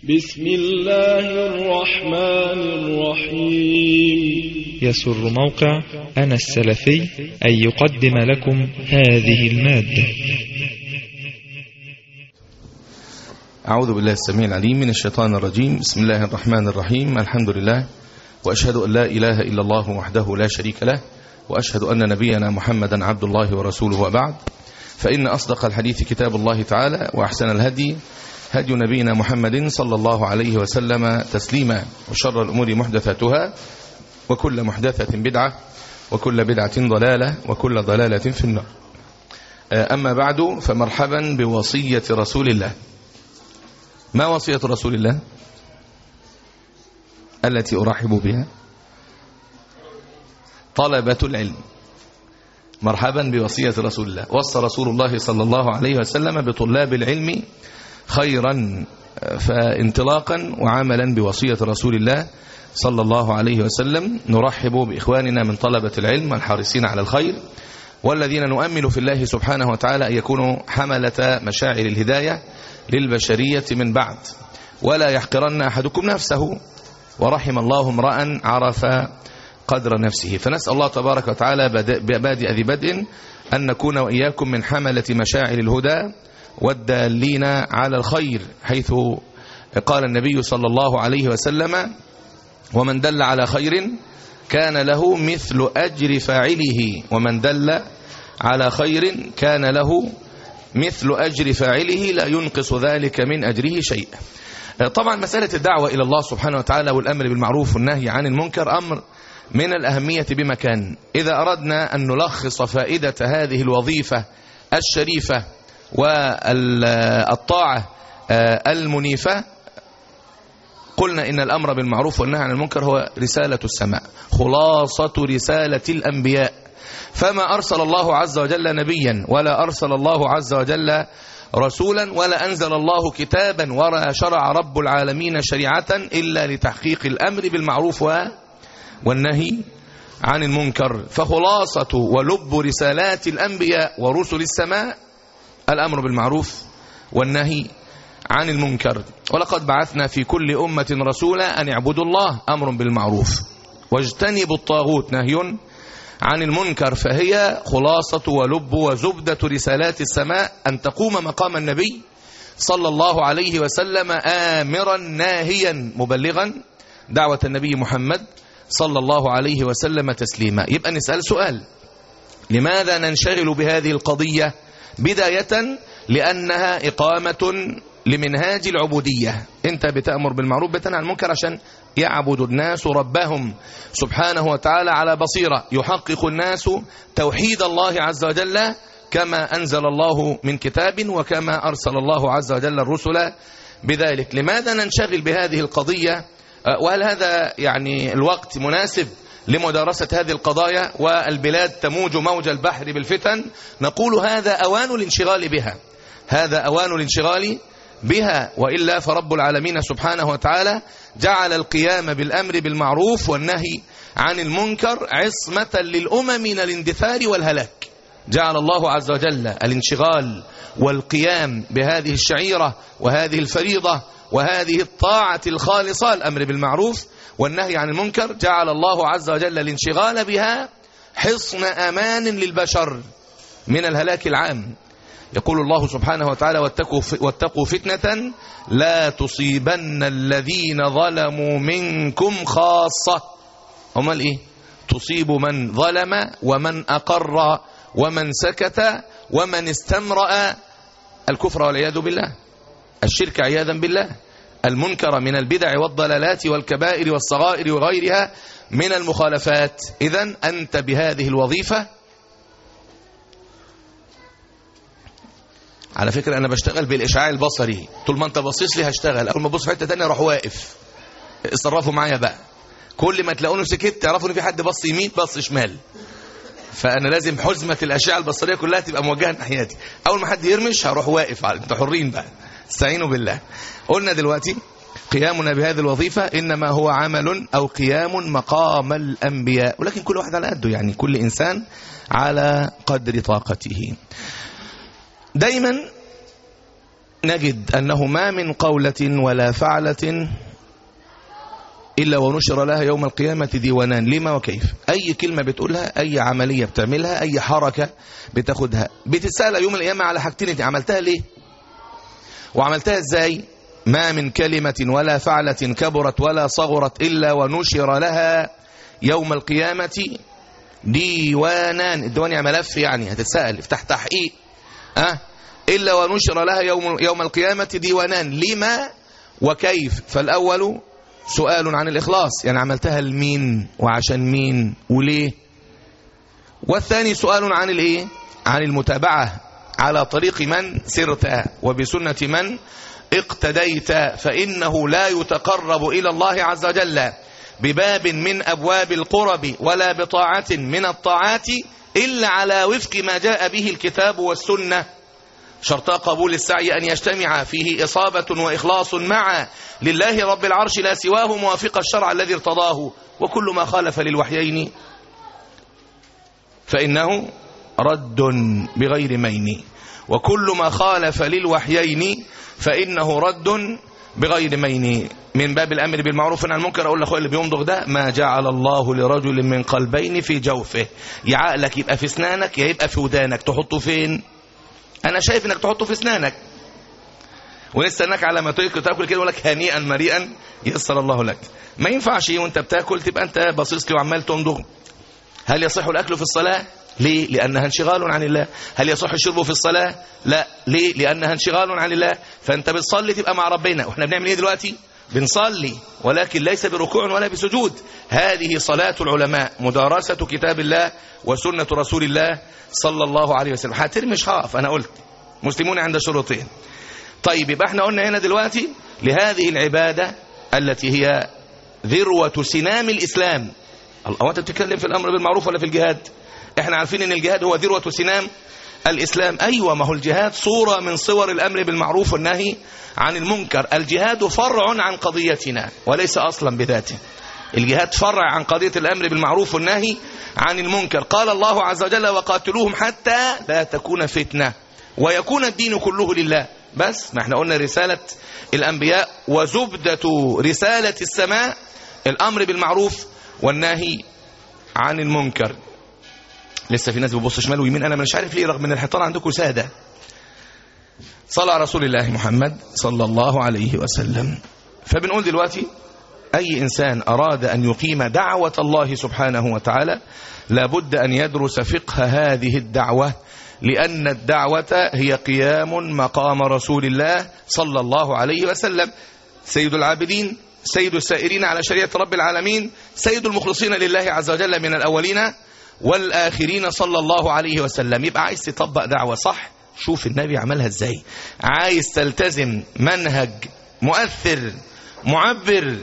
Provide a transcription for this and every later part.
بسم الله الرحمن الرحيم يسر موقع أنا السلفي أن يقدم لكم هذه المادة أعوذ بالله السميع العليم من الشيطان الرجيم بسم الله الرحمن الرحيم الحمد لله وأشهد أن لا إله إلا الله وحده لا شريك له وأشهد أن نبينا محمدا عبد الله ورسوله وبعد فإن أصدق الحديث كتاب الله تعالى وأحسن الهدي هدي نبينا محمد صلى الله عليه وسلم تسليما وشر الأمور محدثاتها وكل محدثة بدعة وكل بدعة ضلالة وكل ضلالة في النار أما بعد فمرحبا بوصية رسول الله ما وصية رسول الله التي أرحب بها طلبة العلم مرحبا بوصية رسول الله وصى رسول الله صلى الله عليه وسلم بطلاب العلم خيرا فانطلاقا وعملا بوصية رسول الله صلى الله عليه وسلم نرحب بإخواننا من طلبة العلم الحارسين على الخير والذين نؤمل في الله سبحانه وتعالى أن يكونوا حملة مشاعر الهداية للبشرية من بعد ولا يحقرن أحدكم نفسه ورحم الله امرأ عرف قدر نفسه فنسأل الله تبارك وتعالى بادئ ذي بدء أن نكون وإياكم من حملة مشاعر الهدى والدالين على الخير حيث قال النبي صلى الله عليه وسلم ومن دل على خير كان له مثل أجر فاعله ومن دل على خير كان له مثل أجر فاعله لا ينقص ذلك من أجره شيء طبعا مسألة الدعوة إلى الله سبحانه وتعالى والأمر بالمعروف والنهي عن المنكر أمر من الأهمية بمكان إذا أردنا أن نلخص فائدة هذه الوظيفة الشريفة والطاعة المنيفة قلنا إن الأمر بالمعروف والنهي عن المنكر هو رسالة السماء خلاصة رسالة الأنبياء فما أرسل الله عز وجل نبيا ولا أرسل الله عز وجل رسولا ولا أنزل الله كتابا ولا شرع رب العالمين شريعة إلا لتحقيق الأمر بالمعروف والنهي عن المنكر فخلاصة ولب رسالات الأنبياء ورسل السماء الأمر بالمعروف والنهي عن المنكر ولقد بعثنا في كل أمة رسولا أن اعبدوا الله أمر بالمعروف واجتنبوا الطاغوت نهي عن المنكر فهي خلاصة ولب وزبدة رسالات السماء أن تقوم مقام النبي صلى الله عليه وسلم آمرا ناهيا مبلغا دعوة النبي محمد صلى الله عليه وسلم تسليما يبقى نسأل سؤال لماذا ننشغل بهذه القضية بداية لأنها إقامة لمنهاج العبودية انت بتأمر بالمعروف بتنهى عن المنكر عشان يعبد الناس ربهم سبحانه وتعالى على بصيرة يحقق الناس توحيد الله عز وجل كما أنزل الله من كتاب وكما أرسل الله عز وجل الرسل بذلك لماذا ننشغل بهذه القضية وهل هذا يعني الوقت مناسب لمدارسة هذه القضايا والبلاد تموج موج البحر بالفتن نقول هذا أوان الانشغال بها هذا أوان الانشغال بها وإلا فرب العالمين سبحانه وتعالى جعل القيام بالأمر بالمعروف والنهي عن المنكر عصمة للأمم من الاندثار والهلاك جعل الله عز وجل الانشغال والقيام بهذه الشعيرة وهذه الفريضة وهذه الطاعة الخالصة الأمر بالمعروف والنهي عن المنكر جعل الله عز وجل الانشغال بها حصن أمان للبشر من الهلاك العام يقول الله سبحانه وتعالى واتقوا, واتقوا فتنة لا تصيبن الذين ظلموا منكم خاصة هم الايه تصيب من ظلم ومن أقر ومن سكت ومن استمرأ الكفر والعياذ بالله الشرك عياذا بالله المنكر من البدع والضلالات والكبائر والصغائر وغيرها من المخالفات إذا أنت بهذه الوظيفة على فكرة أنا بشتغل بالإشعاع البصري طول ما أنت باصص لي هشتغل أول ما أبص في حتة تانية أروح واقف اتصرفوا معايا بقى كل ما تلاقوني سكت تعرفوا إن في حد بص يمين بص شمال فأنا لازم حزمة الأشعة البصرية كلها تبقى موجهة ناحيتي أول ما حد يرمش هروح واقف أنتوا حرين بقى استعينوا بالله قلنا دلوقتي قيامنا بهذه الوظيفة إنما هو عمل أو قيام مقام الأنبياء ولكن كل واحد على قده يعني كل إنسان على قدر طاقته دايما نجد أنه ما من قولة ولا فعلة إلا ونشر لها يوم القيامة ديوانان لما وكيف أي كلمة بتقولها أي عملية بتعملها أي حركة بتاخدها بتسأل يوم القيامة على حاجتين انت عملتها ليه وعملتها ازاي ما من كلمة ولا فعلة كبرت ولا صغرت إلا ونشر لها يوم القيامة ديوانان الديوان يعني ملف يعني هتتسأل افتح تحقيق أه؟ إلا ونشر لها يوم, يوم القيامة ديوانان لما وكيف فالأول سؤال عن الإخلاص يعني عملتها لمين وعشان مين وليه والثاني سؤال عن الإيه عن المتابعة على طريق من سرت وبسنة من اقتديت فإنه لا يتقرب إلى الله عز وجل بباب من أبواب القرب ولا بطاعة من الطاعات إلا على وفق ما جاء به الكتاب والسنة شرطا قبول السعي أن يجتمع فيه إصابة وإخلاص معا لله رب العرش لا سواه موافق الشرع الذي ارتضاه وكل ما خالف للوحيين فإنه رد بغير مين وكل ما خالف للوحيين فإنه رد بغير مين من باب الأمر بالمعروف عن المنكر أقول لأخويا اللي بيمضغ ده ما جعل الله لرجل من قلبين في جوفه يا عقلك يبقى في اسنانك يا يبقى في ودانك تحطه فين أنا شايف إنك تحطه في اسنانك ونستناك على ما تاكل تاكل كده يقول لك هنيئا مريئا يسر الله لك ما ينفعش وانت بتاكل تبقى انت باصص لي وعمال تمضغ هل يصح الاكل في الصلاه ليه لانها انشغال عن الله هل يصح الشرب في الصلاه لا ليه لانها انشغال عن الله فانت بتصلي تبقى مع ربنا واحنا بنعمل ايه دلوقتي بنصلي ولكن ليس بركوع ولا بسجود هذه صلاة العلماء مدارسة كتاب الله وسنة رسول الله صلى الله عليه وسلم هترمي مش هقف أنا قلت مسلمون عند شروطين طيب يبقى احنا قلنا هنا دلوقتي لهذه العبادة التي هي ذروة سنام الإسلام الله انت بتتكلم في الأمر بالمعروف ولا في الجهاد احنا عارفين ان الجهاد هو ذروة سنام الإسلام أيوة ما هو الجهاد صورة من صور الأمر بالمعروف والنهي عن المنكر الجهاد فرع عن قضيتنا وليس أصلا بذاته الجهاد فرع عن قضية الأمر بالمعروف والنهي عن المنكر قال الله عز وجل وقاتلوهم حتى لا تكون فتنة ويكون الدين كله لله بس ما احنا قلنا رسالة الأنبياء وزبدة رسالة السماء الأمر بالمعروف والنهي عن المنكر لسه في ناس بيبص شمال ويمين انا مش عارف ليه رغم ان الحيطان عندكم ساده صلى على رسول الله محمد صلى الله عليه وسلم فبنقول دلوقتي اي انسان اراد ان يقيم دعوه الله سبحانه وتعالى لابد ان يدرس فقه هذه الدعوه لان الدعوه هي قيام مقام رسول الله صلى الله عليه وسلم سيد العابدين سيد السائرين على شريعه رب العالمين سيد المخلصين لله عز وجل من الاولين والآخرين صلى الله عليه وسلم يبقى عايز تطبق دعوة صح شوف النبي عملها ازاي عايز تلتزم منهج مؤثر معبر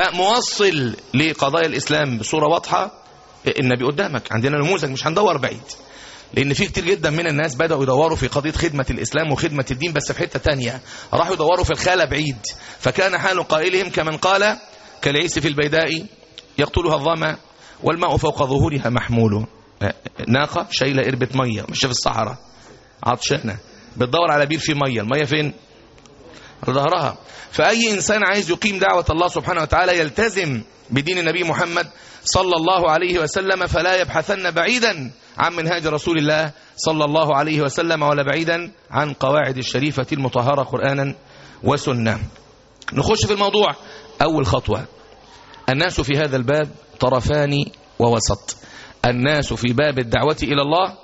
موصل لقضايا الإسلام بصورة واضحة النبي قدامك عندنا نموذج مش هندور بعيد لأن في كتير جدا من الناس بدأوا يدوروا في قضية خدمة الإسلام وخدمة الدين بس في حتة تانية راحوا يدوروا في الخالة بعيد فكان حال قائلهم كمن قال كالعيس في البيداء يقتلها الظما والماء فوق ظهورها محمول ناقة شايلة قربة مية مش في الصحراء عطشانة بتدور على بير فيه مية المية فين على ظهرها فأي إنسان عايز يقيم دعوة الله سبحانه وتعالى يلتزم بدين النبي محمد صلى الله عليه وسلم فلا يبحثن بعيدا عن منهاج رسول الله صلى الله عليه وسلم ولا بعيدا عن قواعد الشريفة المطهرة قرآنا وسنة نخش في الموضوع أول خطوة الناس في هذا الباب طرفان ووسط الناس في باب الدعوة إلى الله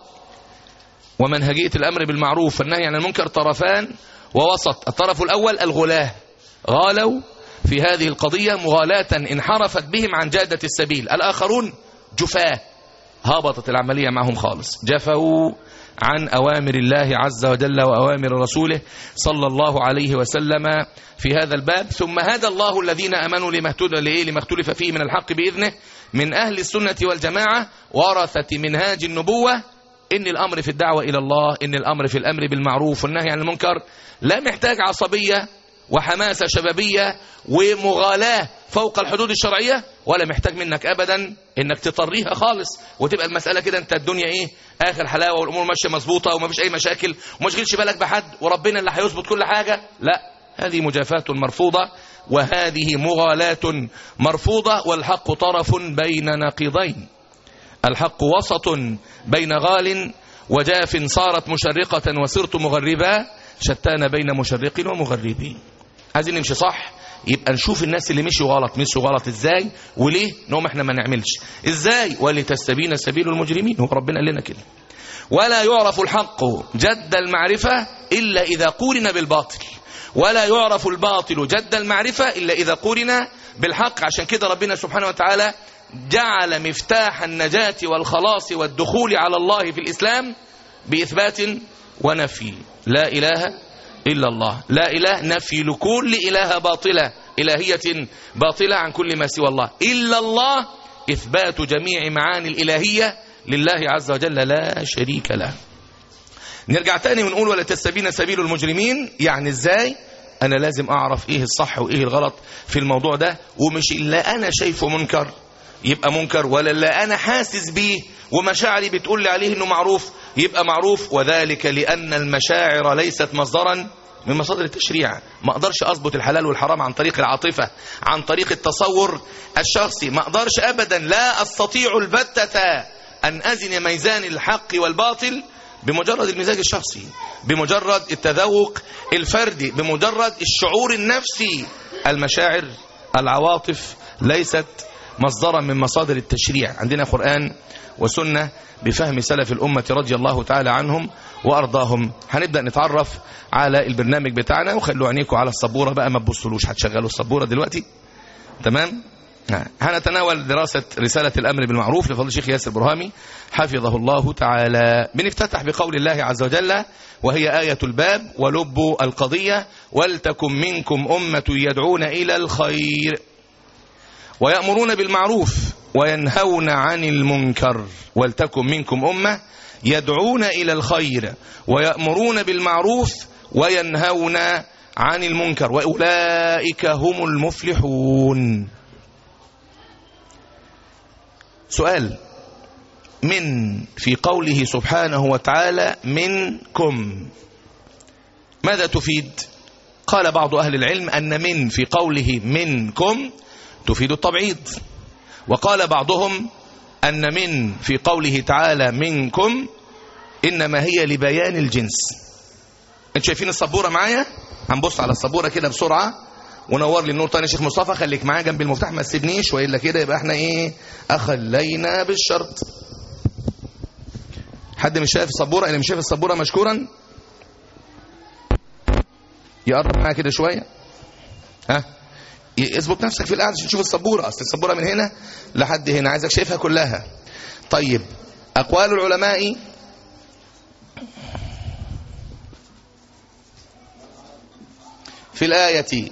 ومنهجية الأمر بالمعروف والنهي عن المنكر طرفان ووسط الطرف الأول الغلاة غالوا في هذه القضية مغالاة انحرفت بهم عن جادة السبيل الآخرون جفاه هابطت العملية معهم خالص جفوا عن أوامر الله عز وجل وأوامر رسوله صلى الله عليه وسلم في هذا الباب ثم هدى الله الذين أمنوا لما لما اختلف فيه من الحق بإذنه من أهل السنة والجماعة ورثة منهاج النبوة إن الأمر في الدعوة إلى الله إن الأمر في الأمر بالمعروف والنهي عن المنكر لا محتاج عصبية وحماسة شبابية ومغالاة فوق الحدود الشرعية ولا محتاج منك أبدا إنك تطريها خالص وتبقى المسألة كده أنت الدنيا إيه آخر حلاوة والأمور ماشية مظبوطة ومفيش أي مشاكل وما تشغلش بالك بحد وربنا اللي هيظبط كل حاجة لا هذه مجافاة مرفوضة وهذه مغالاة مرفوضة والحق طرف بين نقيضين الحق وسط بين غال وجاف صارت مشرقة وصرت مغربا شتان بين مشرق ومغربي عايزين نمشي صح يبقى نشوف الناس اللي مشوا غلط مشوا غلط ازاي وليه نقوم احنا ما نعملش ازاي ولتستبين سبيل المجرمين هو ربنا قال لنا كده ولا يعرف الحق جد المعرفة إلا إذا قورن بالباطل ولا يعرف الباطل جد المعرفة إلا إذا قورن بالحق عشان كده ربنا سبحانه وتعالى جعل مفتاح النجاة والخلاص والدخول على الله في الإسلام بإثبات ونفي لا إله إلا الله لا إله نفي لكل إله باطلة إلهية باطلة عن كل ما سوى الله إلا الله إثبات جميع معاني الإلهية لله عز وجل لا شريك له نرجع تاني ونقول ولا تستبين سبيل المجرمين يعني ازاي انا لازم اعرف ايه الصح وايه الغلط في الموضوع ده ومش اللي انا شايفه منكر يبقى منكر ولا اللي انا حاسس بيه ومشاعري بتقول لي عليه انه معروف يبقى معروف وذلك لان المشاعر ليست مصدرا من مصادر التشريع ما اقدرش اضبط الحلال والحرام عن طريق العاطفه عن طريق التصور الشخصي ما اقدرش ابدا لا استطيع البتة ان ازن ميزان الحق والباطل بمجرد المزاج الشخصي بمجرد التذوق الفردي بمجرد الشعور النفسي المشاعر العواطف ليست مصدرا من مصادر التشريع عندنا قرآن وسنة بفهم سلف الأمة رضي الله تعالى عنهم وأرضاهم هنبدأ نتعرف على البرنامج بتاعنا وخلوا عينيكم على السبورة بقى ما تبصلوش هتشغلوا السبورة دلوقتي تمام هنتناول دراسة رسالة الأمر بالمعروف لفضل الشيخ ياسر برهامي حفظه الله تعالى بنفتتح بقول الله عز وجل وهي آية الباب ولب القضية ولتكن منكم أمة يدعون إلى الخير ويأمرون بالمعروف وينهون عن المنكر ولتكن منكم أمة يدعون إلى الخير ويأمرون بالمعروف وينهون عن المنكر وأولئك هم المفلحون سؤال من في قوله سبحانه وتعالى منكم ماذا تفيد قال بعض أهل العلم أن من في قوله منكم تفيد التبعيض وقال بعضهم أن من في قوله تعالى منكم إنما هي لبيان الجنس انت شايفين السبورة معايا هنبص على السبورة كده بسرعة ونور لي النور تاني يا شيخ مصطفى خليك معايا جنب المفتاح ما تسيبنيش والا كده يبقى احنا ايه اخلينا بالشرط حد مش شايف السبوره اللي مش شايف السبوره مشكورا يقرب معايا كده شويه ها اظبط نفسك في القعده عشان تشوف السبوره اصل السبوره من هنا لحد هنا عايزك شايفها كلها طيب اقوال العلماء في الايه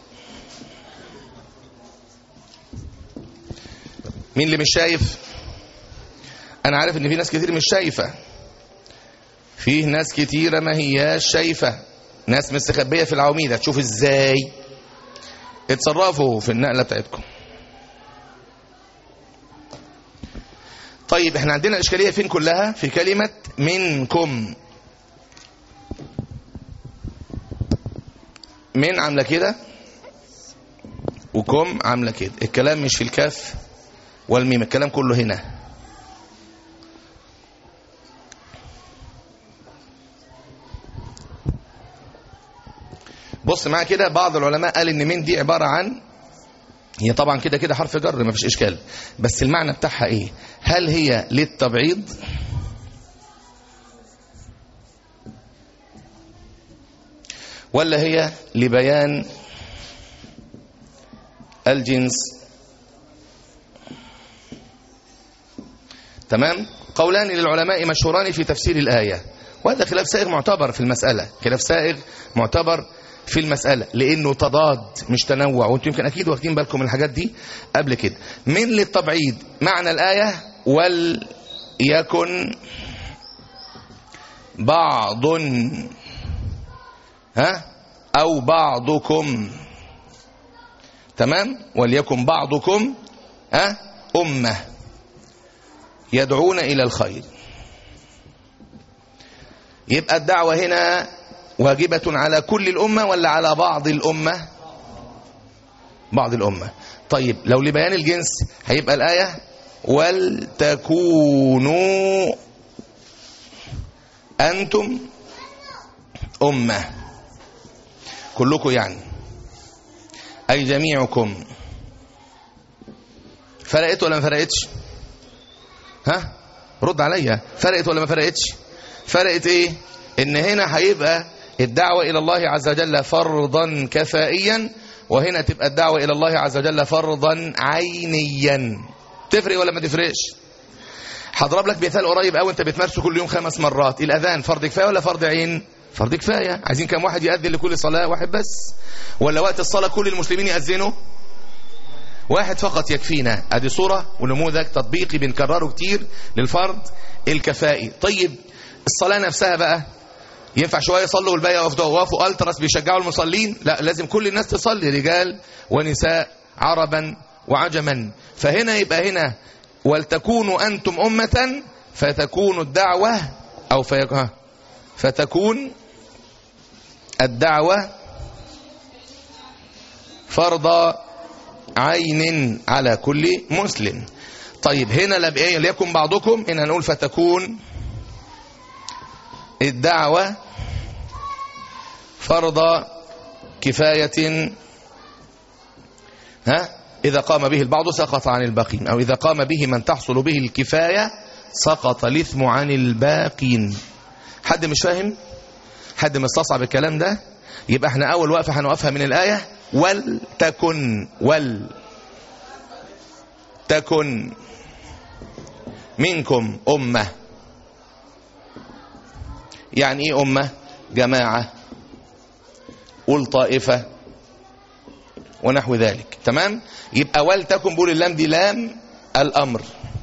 مين اللي مش شايف انا عارف ان في ناس كتير مش شايفة فيه ناس كتيرة ما هياش شايفة ناس مستخبية في العواميد هتشوف ازاي اتصرفوا في النقلة بتاعتكم طيب احنا عندنا الاشكالية فين كلها في كلمة منكم من عاملة كده وكم عاملة كده الكلام مش في الكاف والميم الكلام كله هنا بص معايا كده بعض العلماء قال ان من دي عبارة عن هي طبعا كده كده حرف جر ما فيش اشكال بس المعنى بتاعها ايه هل هي للتبعيض ولا هي لبيان الجنس تمام قولان للعلماء مشهوران في تفسير الآية وهذا خلاف سائغ معتبر في المسألة خلاف سائغ معتبر في المسألة لأنه تضاد مش تنوع وانتم يمكن أكيد واخدين بالكم من الحاجات دي قبل كده من للتبعيد معنى الآية وليكن بعض ها أو بعضكم تمام وليكن بعضكم أه؟ أمة يدعون إلى الخير يبقى الدعوة هنا واجبة على كل الأمة ولا على بعض الأمة بعض الأمة طيب لو لبيان الجنس هيبقى الآية ولتكونوا أنتم أمة كلكم يعني أي جميعكم فرقت ولا ما فرقتش ها رد عليا فرقت ولا ما فرقتش فرقت ايه ان هنا هيبقى الدعوة الى الله عز وجل فرضا كفائيا وهنا تبقى الدعوة الى الله عز وجل فرضا عينيا تفرق ولا ما تفرقش هضرب لك مثال قريب قوي انت بتمارسه كل يوم خمس مرات الاذان فرض كفايه ولا فرض عين فرض كفايه عايزين كم واحد يأذن لكل صلاه واحد بس ولا وقت الصلاه كل المسلمين يأذنوا واحد فقط يكفينا ادي صوره ونموذج تطبيقي بنكرره كتير للفرض الكفائي طيب الصلاه نفسها بقى ينفع شويه يصلوا والباقي يقفوا وقفوا التراس بيشجعوا المصلين لا لازم كل الناس تصلي رجال ونساء عربا وعجما فهنا يبقى هنا ولتكونوا انتم امه فتكون الدعوه او في فتكون الدعوه فرض عين على كل مسلم طيب هنا لبقى ليكن بعضكم هنا نقول فتكون الدعوة فرض كفاية ها إذا قام به البعض سقط عن الباقين أو إذا قام به من تحصل به الكفاية سقط الإثم عن الباقين حد مش فاهم حد مستصعب الكلام ده يبقى احنا أول وقفة هنوقفها من الآية ولتكن ول تكن منكم أمة يعني ايه أمة جماعة قول طائفة ونحو ذلك تمام يبقى ولتكن بقول اللام دي لام الأمر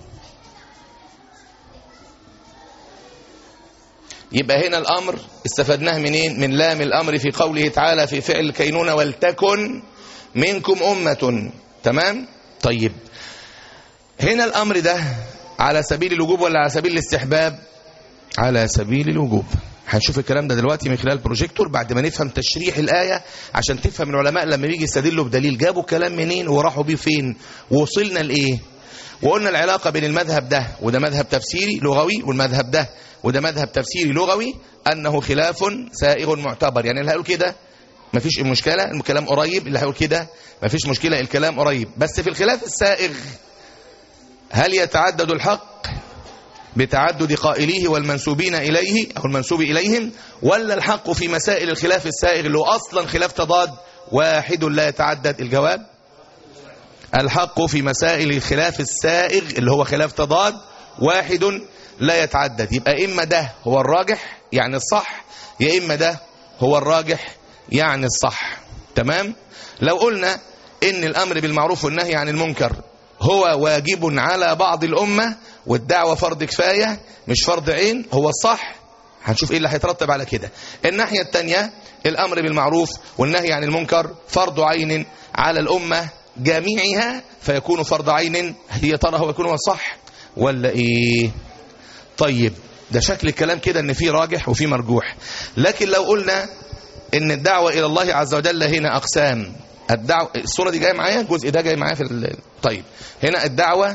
يبقى هنا الأمر استفدناه منين من لام الأمر في قوله تعالى في فعل الكينونة ولتكن منكم أمة تمام طيب هنا الأمر ده على سبيل الوجوب ولا على سبيل الاستحباب على سبيل الوجوب هنشوف الكلام ده دلوقتي من خلال البروجيكتور بعد ما نفهم تشريح الآية عشان تفهم العلماء لما بيجي يستدلوا بدليل جابوا الكلام منين وراحوا بيه فين ووصلنا لإيه وقلنا العلاقة بين المذهب ده وده مذهب تفسيري لغوي والمذهب ده وده مذهب تفسيري لغوي أنه خلاف سائغ معتبر يعني اللي هيقول كده مفيش مشكلة الكلام قريب اللي هيقول كده مفيش مشكلة الكلام قريب بس في الخلاف السائغ هل يتعدد الحق بتعدد قائليه والمنسوبين إليه أو المنسوب إليهم ولا الحق في مسائل الخلاف السائغ اللي هو أصلا خلاف تضاد واحد لا يتعدد الجواب الحق في مسائل الخلاف السائغ اللي هو خلاف تضاد واحد لا يتعدد يبقى إما ده هو الراجح يعني الصح يا إما ده هو الراجح يعني الصح تمام لو قلنا إن الأمر بالمعروف والنهي عن المنكر هو واجب على بعض الأمة والدعوة فرض كفاية مش فرض عين هو الصح هنشوف ايه اللي هيترتب على كده الناحية التانية الأمر بالمعروف والنهي عن المنكر فرض عين على الأمة جميعها فيكون فرض عين هي ترى هو يكون هو الصح ولا ايه طيب ده شكل الكلام كده ان في راجح وفي مرجوح لكن لو قلنا ان الدعوة الى الله عز وجل هنا اقسام الدعوة الصورة دي جاية معايا الجزء ده جاي معايا في ال... طيب هنا الدعوة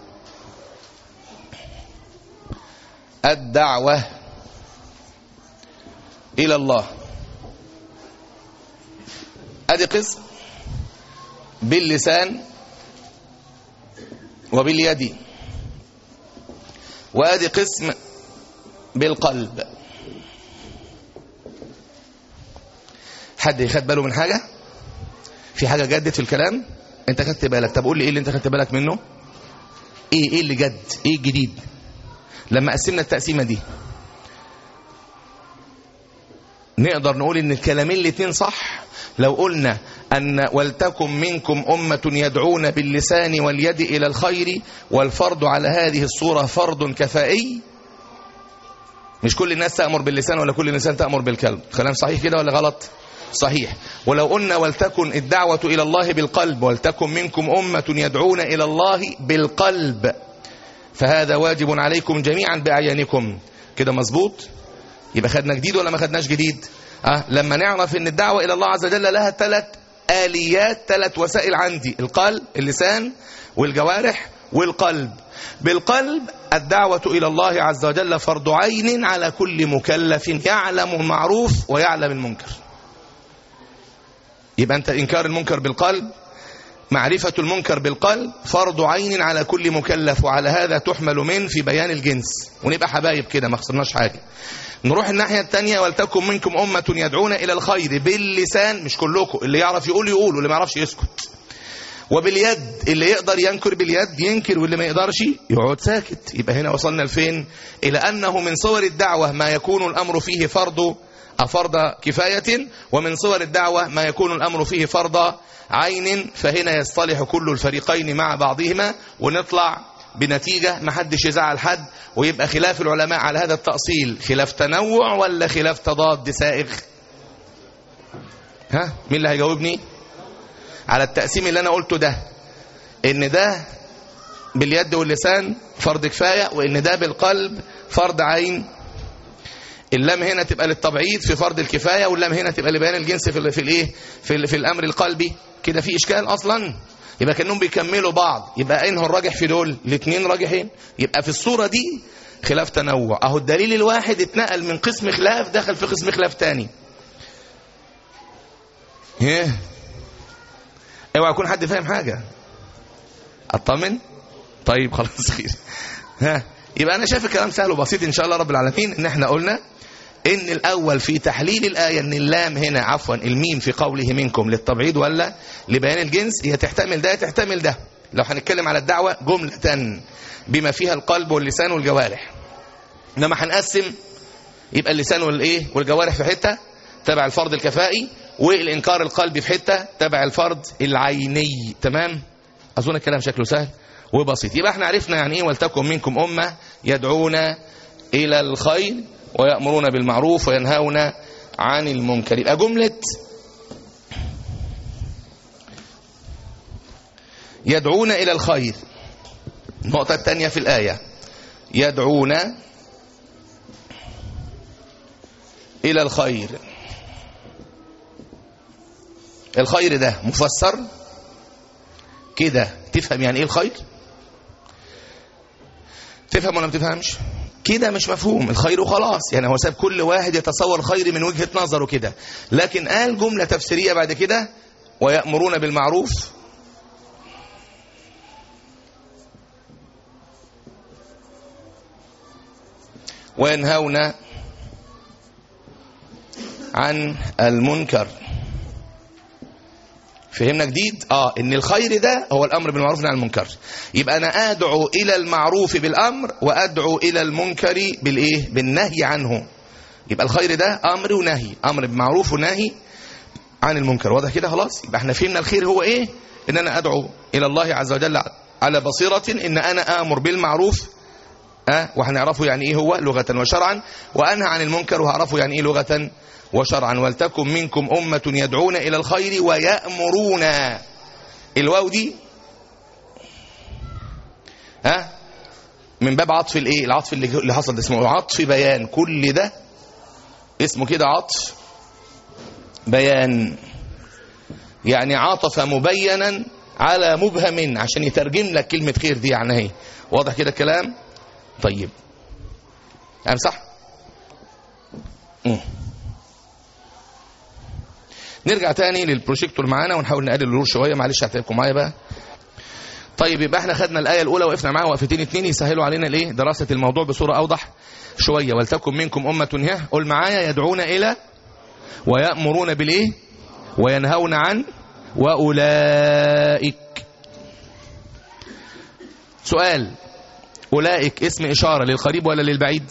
الدعوة إلى الله أدي قسم باللسان وباليد وأدي قسم بالقلب حد يخد باله من حاجة في حاجة جدت في الكلام انت خدت بالك طب قول لي ايه اللي انت خدت بالك منه ايه ايه اللي جد ايه الجديد لما قسمنا التقسيمة دي نقدر نقول ان الكلامين الاتنين صح لو قلنا أن ولتكن منكم أمة يدعون باللسان واليد إلى الخير والفرض على هذه الصورة فرض كفائي مش كل الناس تأمر باللسان ولا كل الإنسان تأمر بالكلب كلام صحيح كده ولا غلط صحيح ولو قلنا ولتكن الدعوة إلى الله بالقلب ولتكن منكم أمة يدعون إلى الله بالقلب فهذا واجب عليكم جميعا بأعيانكم كده مظبوط يبقى خدنا جديد ولا ما خدناش جديد أه لما نعرف ان الدعوة إلى الله عز وجل لها ثلاث آليات ثلاث وسائل عندي القلب اللسان والجوارح والقلب بالقلب الدعوة إلى الله عز وجل فرض عين على كل مكلف يعلم المعروف ويعلم المنكر يبقى أنت إنكار المنكر بالقلب معرفة المنكر بالقلب فرض عين على كل مكلف وعلى هذا تحمل من في بيان الجنس ونبقى حبايب كده ما خسرناش حاجة نروح الناحية التانية ولتكن منكم أمة يدعون إلى الخير باللسان مش كلكم اللي يعرف يقول يقول واللي ما يعرفش يسكت وباليد اللي يقدر ينكر باليد ينكر واللي ما يقدرش يقعد ساكت يبقى هنا وصلنا لفين إلى أنه من صور الدعوة ما يكون الأمر فيه فرض فرض كفاية ومن صور الدعوة ما يكون الأمر فيه فرض عين فهنا يصطلح كل الفريقين مع بعضهما ونطلع بنتيجة ما حدش يزعل حد ويبقى خلاف العلماء على هذا التأصيل خلاف تنوع ولا خلاف تضاد سائغ ها مين اللي هيجاوبني على التقسيم اللي انا قلته ده ان ده باليد واللسان فرض كفاية وان ده بالقلب فرض عين اللام هنا تبقى للتبعيض في فرض الكفاية واللام هنا تبقى لبيان الجنس في في الايه في, في الامر القلبي كده في اشكال اصلا يبقى كانهم بيكملوا بعض يبقى انه الراجح في دول الاثنين راجحين يبقى في الصورة دي خلاف تنوع اهو الدليل الواحد اتنقل من قسم خلاف دخل في قسم خلاف تاني ايه اوعى يكون حد فاهم حاجة اطمن طيب خلاص خير ها يبقى انا شايف الكلام سهل وبسيط ان شاء الله رب العالمين ان احنا قلنا ان الاول في تحليل الايه ان اللام هنا عفوا الميم في قوله منكم للتبعيض ولا لبيان الجنس هي تحتمل ده تحتمل ده لو هنتكلم على الدعوه جمله بما فيها القلب واللسان والجوارح انما هنقسم يبقى اللسان والايه والجوارح في حته تبع الفرض الكفائي والانكار القلبي في حته تبع الفرض العيني تمام اظن الكلام شكله سهل وبسيط يبقى احنا عرفنا يعني ايه ولتكن منكم امه يدعون الى الخير ويأمرون بالمعروف وينهون عن المنكر يبقى جملة يدعون إلى الخير النقطة الثانية في الآية يدعون إلى الخير الخير ده مفسر كده تفهم يعني ايه الخير تفهم ولا ما تفهمش كده مش مفهوم الخير وخلاص يعني هو ساب كل واحد يتصور الخير من وجهة نظره كده لكن قال جملة تفسيرية بعد كده ويأمرون بالمعروف وينهون عن المنكر فهمنا جديد اه ان الخير ده هو الامر بالمعروف والنهي عن المنكر يبقى انا ادعو الى المعروف بالامر وادعو الى المنكر بالايه بالنهي عنه يبقى الخير ده امر ونهي امر بالمعروف ونهي عن المنكر واضح كده خلاص يبقى احنا فهمنا الخير هو ايه ان انا ادعو الى الله عز وجل على بصيره ان انا امر بالمعروف أه وهنعرفه يعني ايه هو لغه وشرعا وانهى عن المنكر وهعرفه يعني ايه لغه وشرعا ولتكن منكم أمة يدعون إلى الخير ويأمرون الواو دي ها من باب عطف الايه العطف اللي حصل ده اسمه عطف بيان كل ده اسمه كده عطف بيان يعني عاطف مبينا على مبهم عشان يترجم لك كلمة خير دي يعني ايه واضح كده الكلام طيب امسح امم نرجع تاني للبروجيكتور معانا ونحاول نقلل النور شويه معلش هتعبكم معايا بقى طيب يبقى احنا خدنا الايه الاولى وقفنا معاها وقفتين اتنين يسهلوا علينا الايه دراسه الموضوع بصوره اوضح شويه ولتكن منكم امه هي قول معايا يدعون الى ويامرون بالايه وينهون عن واولئك سؤال اولئك اسم اشاره للقريب ولا للبعيد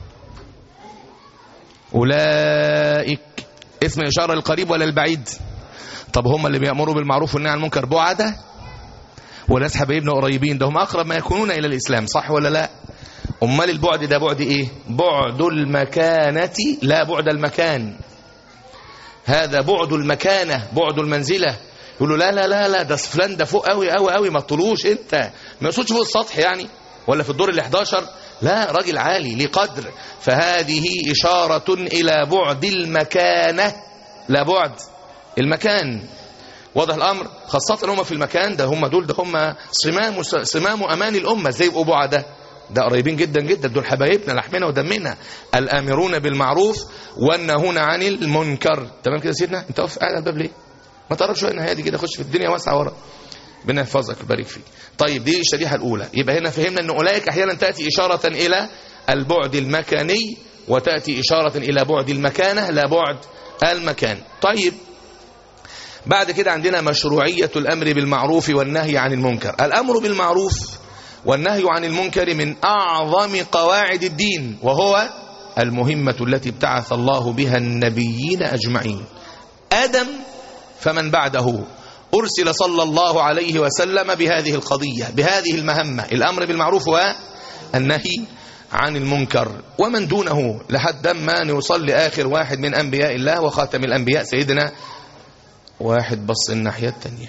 اولئك اسم إشارة للقريب ولا البعيد طب هم اللي بيأمروا بالمعروف والنهي عن المنكر بعدة وناس حبايبنا قريبين ده هم أقرب ما يكونون إلى الإسلام صح ولا لا أمال البعد ده بعد إيه بعد المكانة لا بعد المكان هذا بعد المكانة بعد المنزلة يقول له لا لا لا لا ده فلان ده فوق قوي قوي قوي ما تطلوش انت ما يقصدش فوق السطح يعني ولا في الدور ال 11 لا راجل عالي ليه قدر فهذه إشارة إلى بعد المكانة لا بعد المكان واضح الأمر خاصة هم في المكان ده هم دول ده هم صمام صمام أمان الأمة زي يبقوا بعدة ده قريبين جدا جدا دول حبايبنا لحمنا ودمنا الآمرون بالمعروف والنهون عن المنكر تمام كده سيدنا انت واقف قاعد على الباب ليه ما تقرب شويه النهايه دي كده خش في الدنيا واسعه ورا ربنا يحفظك ويبارك فيك طيب دي الشريحه الاولى يبقى هنا فهمنا ان اولئك احيانا تاتي اشاره الى البعد المكاني وتاتي اشاره الى بعد المكانه لا بعد المكان طيب بعد كده عندنا مشروعيه الامر بالمعروف والنهي عن المنكر الامر بالمعروف والنهي عن المنكر من اعظم قواعد الدين وهو المهمه التي ابتعث الله بها النبيين اجمعين ادم فمن بعده أرسل صلى الله عليه وسلم بهذه القضية بهذه المهمة الأمر بالمعروف والنهي عن المنكر ومن دونه لحد ما نوصل لآخر واحد من أنبياء الله وخاتم الأنبياء سيدنا واحد بص الناحية التانية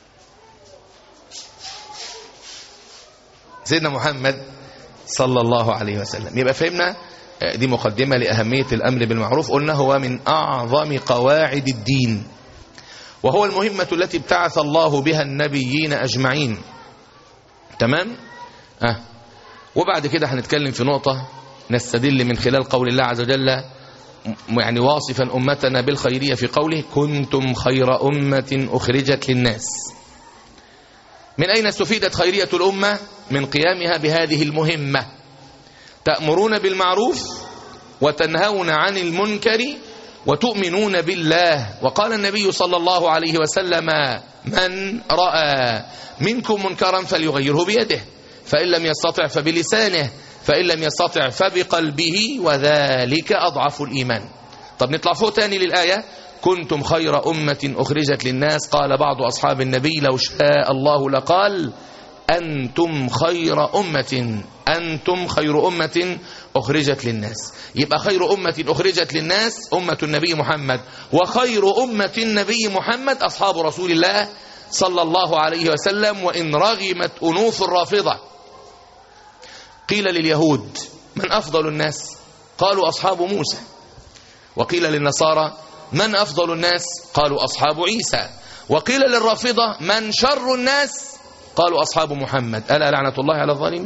سيدنا محمد صلى الله عليه وسلم يبقى فهمنا دي مقدمة لأهمية الأمر بالمعروف قلنا هو من أعظم قواعد الدين وهو المهمة التي ابتعث الله بها النبيين أجمعين تمام أه. وبعد كده هنتكلم في نقطة نستدل من خلال قول الله عز وجل يعني واصفا أمتنا بالخيرية في قوله كنتم خير أمة أخرجت للناس من أين استفيدت خيرية الأمة من قيامها بهذه المهمة تأمرون بالمعروف وتنهون عن المنكر وتؤمنون بالله وقال النبي صلى الله عليه وسلم من رأى منكم منكرا فليغيره بيده فإن لم يستطع فبلسانه فإن لم يستطع فبقلبه وذلك أضعف الإيمان طب نطلع فوق تاني للآية كنتم خير أمة أخرجت للناس قال بعض أصحاب النبي لو شاء الله لقال أنتم خير أمة أنتم خير أمة أخرجت للناس يبقى خير أمة أخرجت للناس أمة النبي محمد وخير أمة النبي محمد أصحاب رسول الله صلى الله عليه وسلم وإن رغمت أنوف الرافضة قيل لليهود من أفضل الناس قالوا أصحاب موسى وقيل للنصارى من أفضل الناس قالوا أصحاب عيسى وقيل للرافضة من شر الناس قالوا أصحاب محمد ألا لعنة الله على الظالمين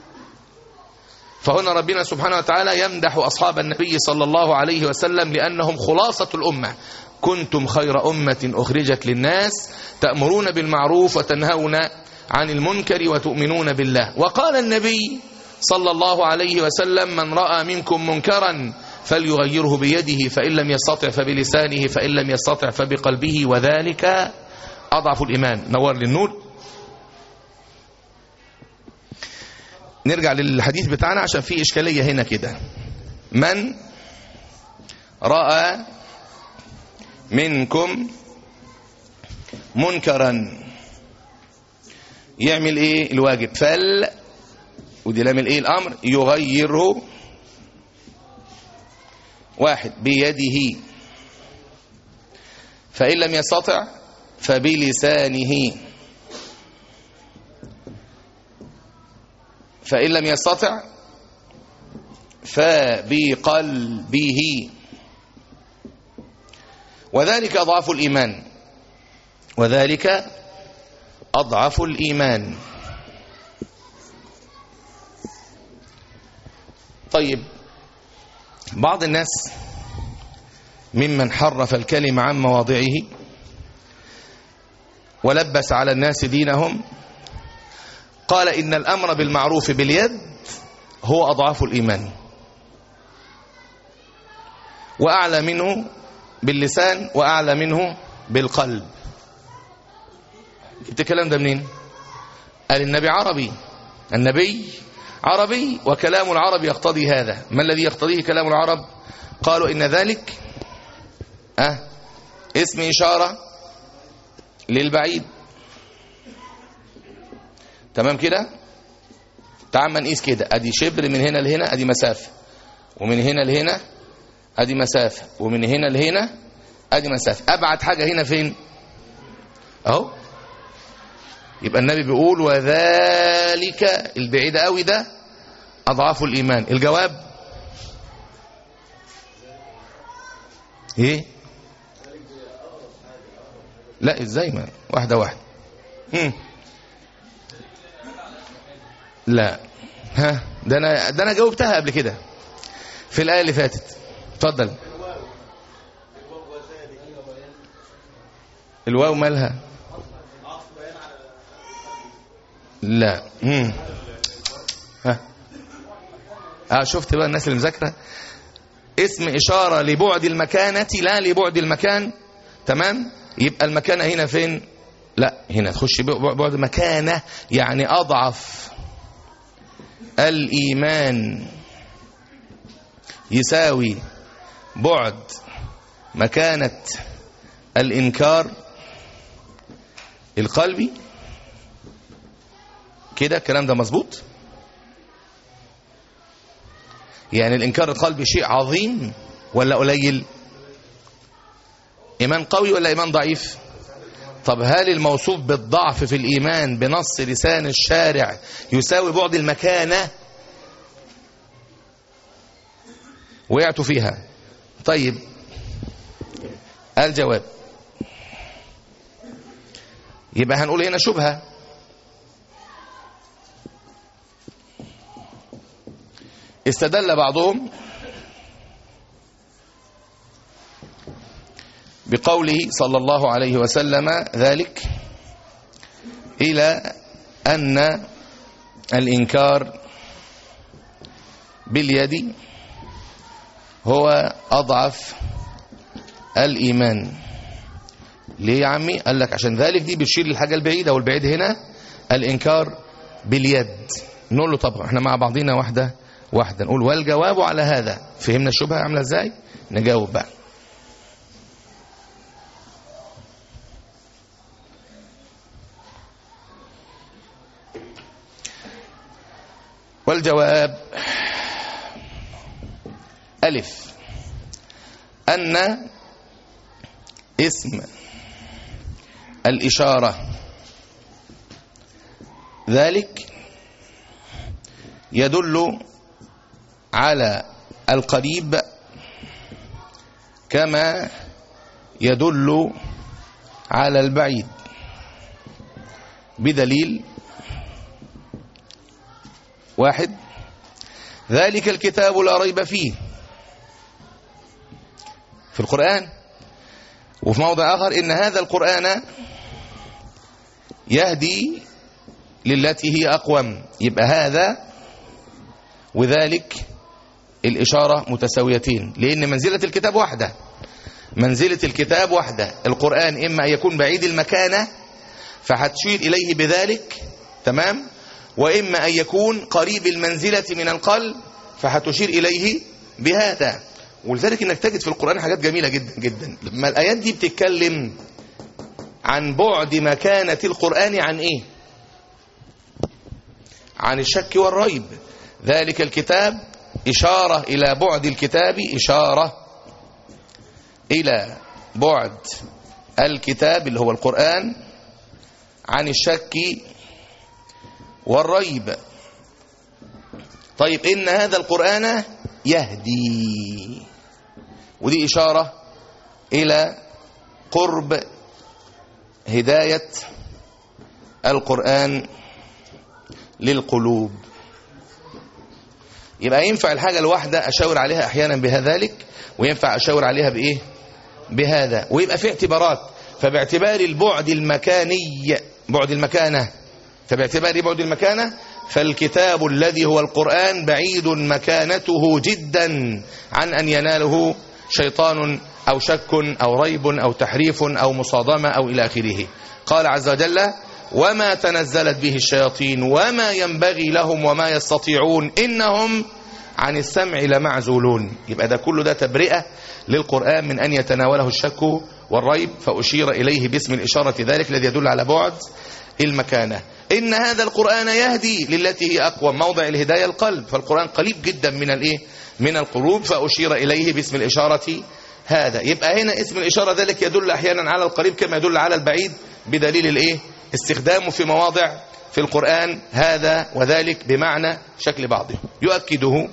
فهنا ربنا سبحانه وتعالى يمدح أصحاب النبي صلى الله عليه وسلم لأنهم خلاصة الأمة كنتم خير أمة أخرجت للناس تأمرون بالمعروف وتنهون عن المنكر وتؤمنون بالله وقال النبي صلى الله عليه وسلم من رأى منكم منكرا فليغيره بيده فإن لم يستطع فبلسانه فإن لم يستطع فبقلبه وذلك أضعف الإيمان نور للنور نرجع للحديث بتاعنا عشان في إشكالية هنا كده من رأى منكم منكرا يعمل ايه الواجب فل ودي لام الايه الامر يغيره واحد بيده فان لم يستطع فبلسانه فان لم يستطع فبقلبه وذلك أضعف الإيمان وذلك أضعف الإيمان طيب بعض الناس ممن حرف الكلمة عن مواضعه ولبس على الناس دينهم قال إن الأمر بالمعروف باليد هو أضعاف الإيمان وأعلى منه باللسان وأعلى منه بالقلب جبت الكلام ده منين قال النبي عربي النبي عربي وكلام العرب يقتضي هذا ما الذي يقتضيه كلام العرب قالوا إن ذلك أه اسم إشارة للبعيد تمام كده تعال ما نقيس كده ادي شبر من هنا لهنا ادي مسافه ومن هنا لهنا ادي مسافه ومن هنا لهنا ادي مسافة ابعد حاجة هنا فين اهو يبقى النبي بيقول وذلك البعيد قوي ده اضعاف الايمان الجواب ايه لا ازاي ما واحدة واحدة هم. لا ها ده انا ده انا جاوبتها قبل كده في الايه اللي فاتت اتفضل الواو مالها لا مم. ها اه شفت بقى الناس اللي مذاكره اسم اشاره لبعد المكانه لا لبعد المكان تمام يبقى المكانه هنا فين لا هنا تخش بعد مكانه يعني اضعف الايمان يساوي بعد مكانه الانكار القلبي كده الكلام ده مظبوط يعني الانكار القلبي شيء عظيم ولا قليل ايمان قوي ولا ايمان ضعيف طب هل الموصوف بالضعف في الايمان بنص لسان الشارع يساوي بعد المكانه وقعتوا فيها طيب الجواب يبقى هنقول هنا شبهه استدل بعضهم بقوله صلى الله عليه وسلم ذلك إلى أن الإنكار باليد هو أضعف الإيمان ليه يا عمي قال لك عشان ذلك دي بتشير للحاجة البعيدة والبعيد هنا الإنكار باليد نقول له طب احنا مع بعضينا واحدة واحدة نقول والجواب على هذا فهمنا الشبهة عاملة ازاي نجاوب بقى والجواب ألف أن اسم الإشارة ذلك يدل على القريب كما يدل على البعيد بدليل واحد ذلك الكتاب لا ريب فيه في القرآن وفي موضع آخر إن هذا القرآن يهدي للتي هي أقوم يبقى هذا وذلك الإشارة متساويتين لأن منزلة الكتاب واحدة منزلة الكتاب واحدة القرآن إما أن يكون بعيد المكانة فهتشير إليه بذلك تمام وإما أن يكون قريب المنزلة من القلب فهتشير إليه بهذا ولذلك انك تجد في القرآن حاجات جميلة جدا جدا لما الآيات دي بتتكلم عن بعد مكانة القرآن عن ايه عن الشك والريب ذلك الكتاب إشارة إلى بعد الكتاب إشارة إلى بعد الكتاب اللي هو القرآن عن الشك والريب طيب إن هذا القرآن يهدي ودي إشارة إلى قرب هداية القرآن للقلوب يبقى ينفع الحاجة الواحدة أشاور عليها أحيانا بهذلك وينفع أشاور عليها بإيه بهذا ويبقى في اعتبارات فباعتبار البعد المكاني بعد المكانة فباعتبار بعد المكانة فالكتاب الذي هو القرآن بعيد مكانته جدا عن أن يناله شيطان أو شك أو ريب أو تحريف أو مصادمة أو إلى آخره قال عز وجل وما تنزلت به الشياطين وما ينبغي لهم وما يستطيعون إنهم عن السمع لمعزولون يبقى ده كله ده تبرئة للقرآن من أن يتناوله الشك والريب فأشير إليه باسم الإشارة ذلك الذي يدل على بعد المكانة إن هذا القرآن يهدي للتي هي أقوى موضع الهداية القلب فالقرآن قريب جدا من الإيه من القلوب فأشير إليه باسم الإشارة هذا يبقى هنا اسم الإشارة ذلك يدل أحيانا على القريب كما يدل على البعيد بدليل الإيه استخدامه في مواضع في القرآن هذا وذلك بمعنى شكل بعضه يؤكده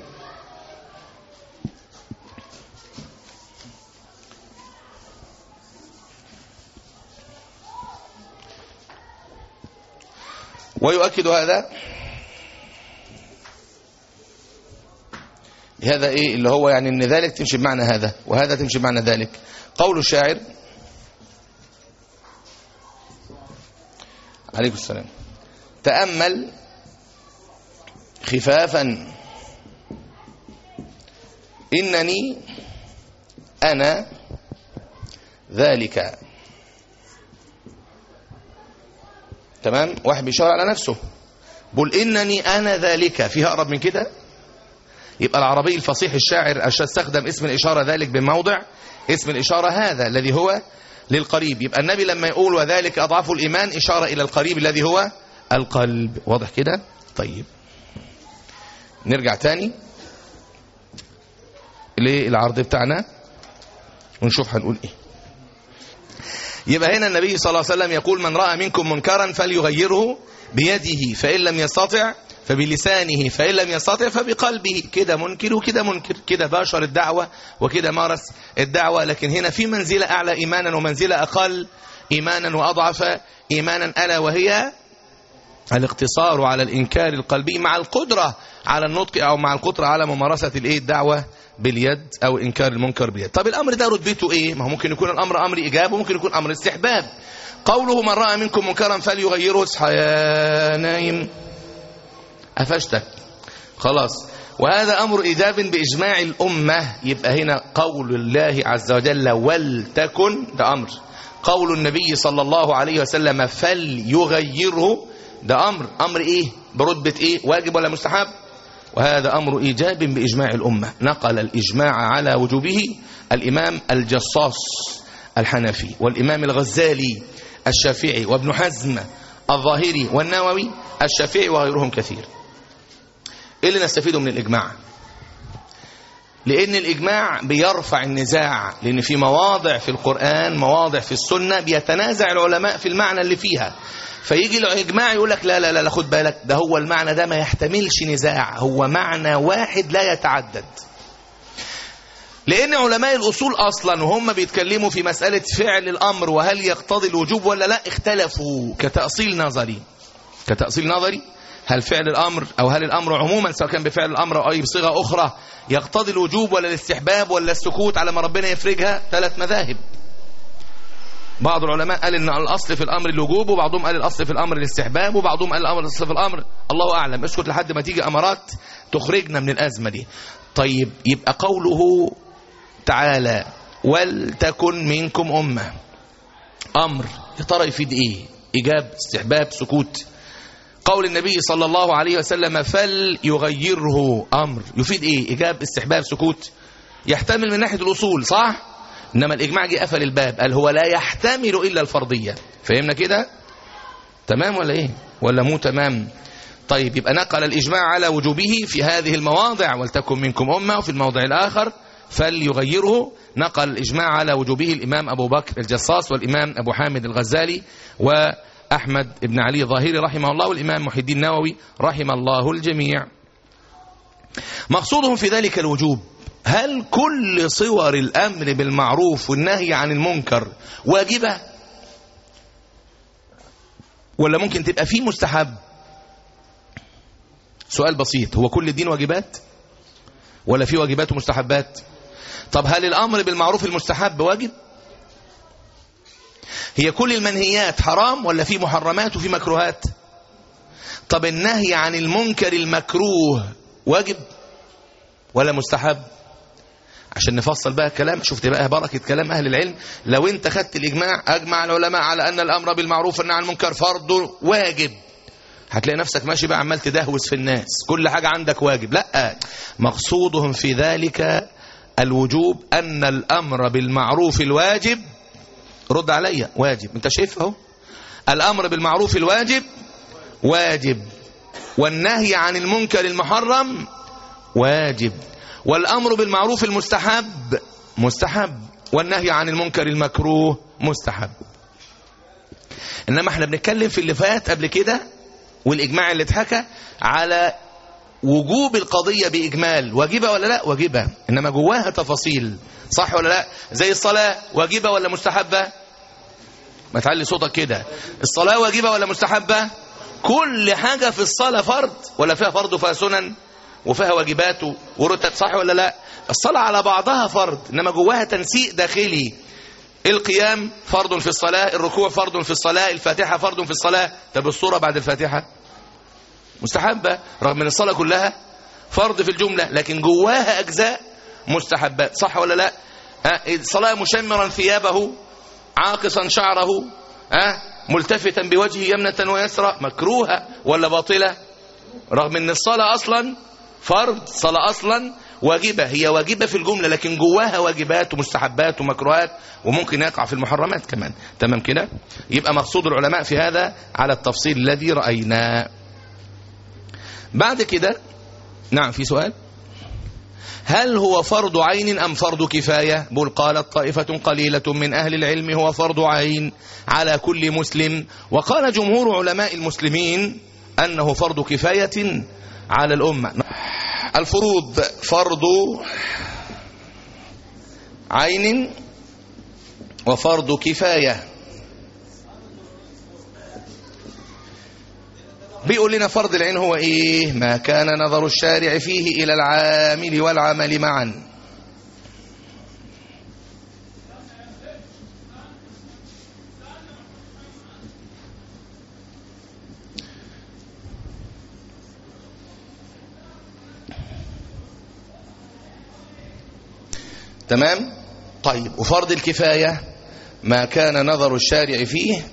ويؤكد هذا هذا ايه اللي هو يعني ان ذلك تمشي بمعنى هذا وهذا تمشي بمعنى ذلك قول الشاعر عليكم السلام تأمل خفافا إنني أنا ذلك تمام واحد بيشاور على نفسه بقول إنني أنا ذلك فيها أقرب من كده يبقى العربي الفصيح الشاعر استخدم اسم الإشارة ذلك بموضع اسم الإشارة هذا الذي هو للقريب يبقى النبي لما يقول وذلك أضعف الإيمان إشارة إلى القريب الذي هو القلب واضح كده طيب نرجع تاني للعرض بتاعنا ونشوف هنقول ايه يبقى هنا النبي صلى الله عليه وسلم يقول من رأى منكم منكرا فليغيره بيده فإن لم يستطع فبلسانه فإن لم يستطع فبقلبه كده منكر وكده منكر كده باشر الدعوة وكده مارس الدعوة لكن هنا في منزلة أعلى إيمانا ومنزلة أقل إيمانا وأضعف إيمانا ألا وهي الاقتصار على الإنكار القلبي مع القدرة على النطق أو مع القدرة على ممارسة الإيه الدعوة باليد أو إنكار المنكر باليد طب الأمر ده رتبته إيه ما هو ممكن يكون الأمر أمر إيجاب وممكن يكون أمر استحباب قوله من رأى منكم منكرا فليغيره اصحى يا نايم قفشتك خلاص وهذا أمر إيجاب بإجماع الأمة يبقى هنا قول الله عز وجل ولتكن ده أمر قول النبي صلى الله عليه وسلم فليغيره ده أمر أمر إيه برتبة إيه واجب ولا مستحب وهذا أمر إيجاب بإجماع الأمة نقل الإجماع على وجوبه الإمام الجصاص الحنفي والإمام الغزالي الشافعي وابن حزم الظاهري والنووي الشافعي وغيرهم كثير إيه اللي نستفيده من الإجماع لأن الإجماع بيرفع النزاع لأن في مواضع في القرآن مواضع في السنة بيتنازع العلماء في المعنى اللي فيها فيجي الإجماع يقول لك لا لا لا خد بالك ده هو المعنى ده ما يحتملش نزاع هو معنى واحد لا يتعدد لأن علماء الأصول أصلا وهم بيتكلموا في مسألة فعل الأمر وهل يقتضي الوجوب ولا لا اختلفوا كتأصيل نظري كتأصيل نظري هل فعل الأمر أو هل الأمر عموما سواء كان بفعل الأمر أو أي بصيغة أخرى يقتضي الوجوب ولا الاستحباب ولا السكوت على ما ربنا يفرجها ثلاث مذاهب بعض العلماء قال ان الاصل في الامر الوجوب وبعضهم قال الاصل في الامر الاستحباب وبعضهم قال الامر الاصل في الامر الله اعلم اسكت لحد ما تيجي امارات تخرجنا من الازمه دي طيب يبقى قوله تعالى ولتكن منكم امه امر يا ترى يفيد ايه ايجاب استحباب سكوت قول النبي صلى الله عليه وسلم فليغيره امر يفيد ايه ايجاب استحباب سكوت يحتمل من ناحيه الاصول صح انما الاجماع جه قفل الباب قال هو لا يحتمل الا الفرضيه فهمنا كده تمام ولا ايه ولا مو تمام طيب يبقى نقل الاجماع على وجوبه في هذه المواضع ولتكن منكم امه وفي الموضع الاخر فليغيره نقل الاجماع على وجوبه الامام ابو بكر الجصاص والامام ابو حامد الغزالي واحمد بن علي الظاهري رحمه الله والامام محي الدين النووي رحم الله الجميع مقصودهم في ذلك الوجوب هل كل صور الأمر بالمعروف والنهي عن المنكر واجبة ولا ممكن تبقى فيه مستحب سؤال بسيط هو كل الدين واجبات ولا فيه واجبات ومستحبات طب هل الأمر بالمعروف المستحب واجب هي كل المنهيات حرام ولا في محرمات وفي مكروهات طب النهي عن المنكر المكروه واجب ولا مستحب عشان نفصل بقى الكلام شفت بقى بركة كلام أهل العلم لو انت خدت الإجماع أجمع العلماء على أن الأمر بالمعروف والنهي عن المنكر فرض واجب هتلاقي نفسك ماشي بقى عمال تدهوس في الناس كل حاجة عندك واجب لا مقصودهم في ذلك الوجوب أن الأمر بالمعروف الواجب رد عليا واجب انت شايف اهو الأمر بالمعروف الواجب واجب والنهي عن المنكر المحرم واجب والأمر بالمعروف المستحب مستحب والنهي عن المنكر المكروه مستحب انما احنا بنتكلم في اللي فات قبل كده والاجماع اللي اتحكى على وجوب القضية بإجمال واجبة ولا لا واجبة إنما جواها تفاصيل صح ولا لا زي الصلاة واجبة ولا مستحبة ما تعلي صوتك كده الصلاة واجبة ولا مستحبة كل حاجة في الصلاة فرض ولا فيها فرض وفيها سنن وفيها واجبات ورتب صح ولا لا الصلاة على بعضها فرض إنما جواها تنسيق داخلي القيام فرض في الصلاة الركوع فرض في الصلاة الفاتحة فرض في الصلاة طب الصورة بعد الفاتحة مستحبة رغم ان الصلاة كلها فرض في الجملة لكن جواها أجزاء مستحبات صح ولا لا أه الصلاة مشمرا ثيابه عاقصا شعره أه ملتفتا بوجهه يمنة ويسرى مكروهة ولا باطلة رغم ان الصلاة أصلا فرض صلاة أصلا واجبة هي واجبة في الجملة لكن جواها واجبات ومستحبات ومكروهات وممكن يقع في المحرمات كمان تمام كده يبقى مقصود العلماء في هذا على التفصيل الذي رأيناه بعد كده نعم في سؤال هل هو فرض عين أم فرض كفاية بل قالت طائفة قليلة من أهل العلم هو فرض عين على كل مسلم وقال جمهور علماء المسلمين أنه فرض كفاية على الأمة الفروض فرض عين وفرض كفاية بيقول لنا فرض العين هو ايه ما كان نظر الشارع فيه الى العامل والعمل معا تمام طيب وفرض الكفاية ما كان نظر الشارع فيه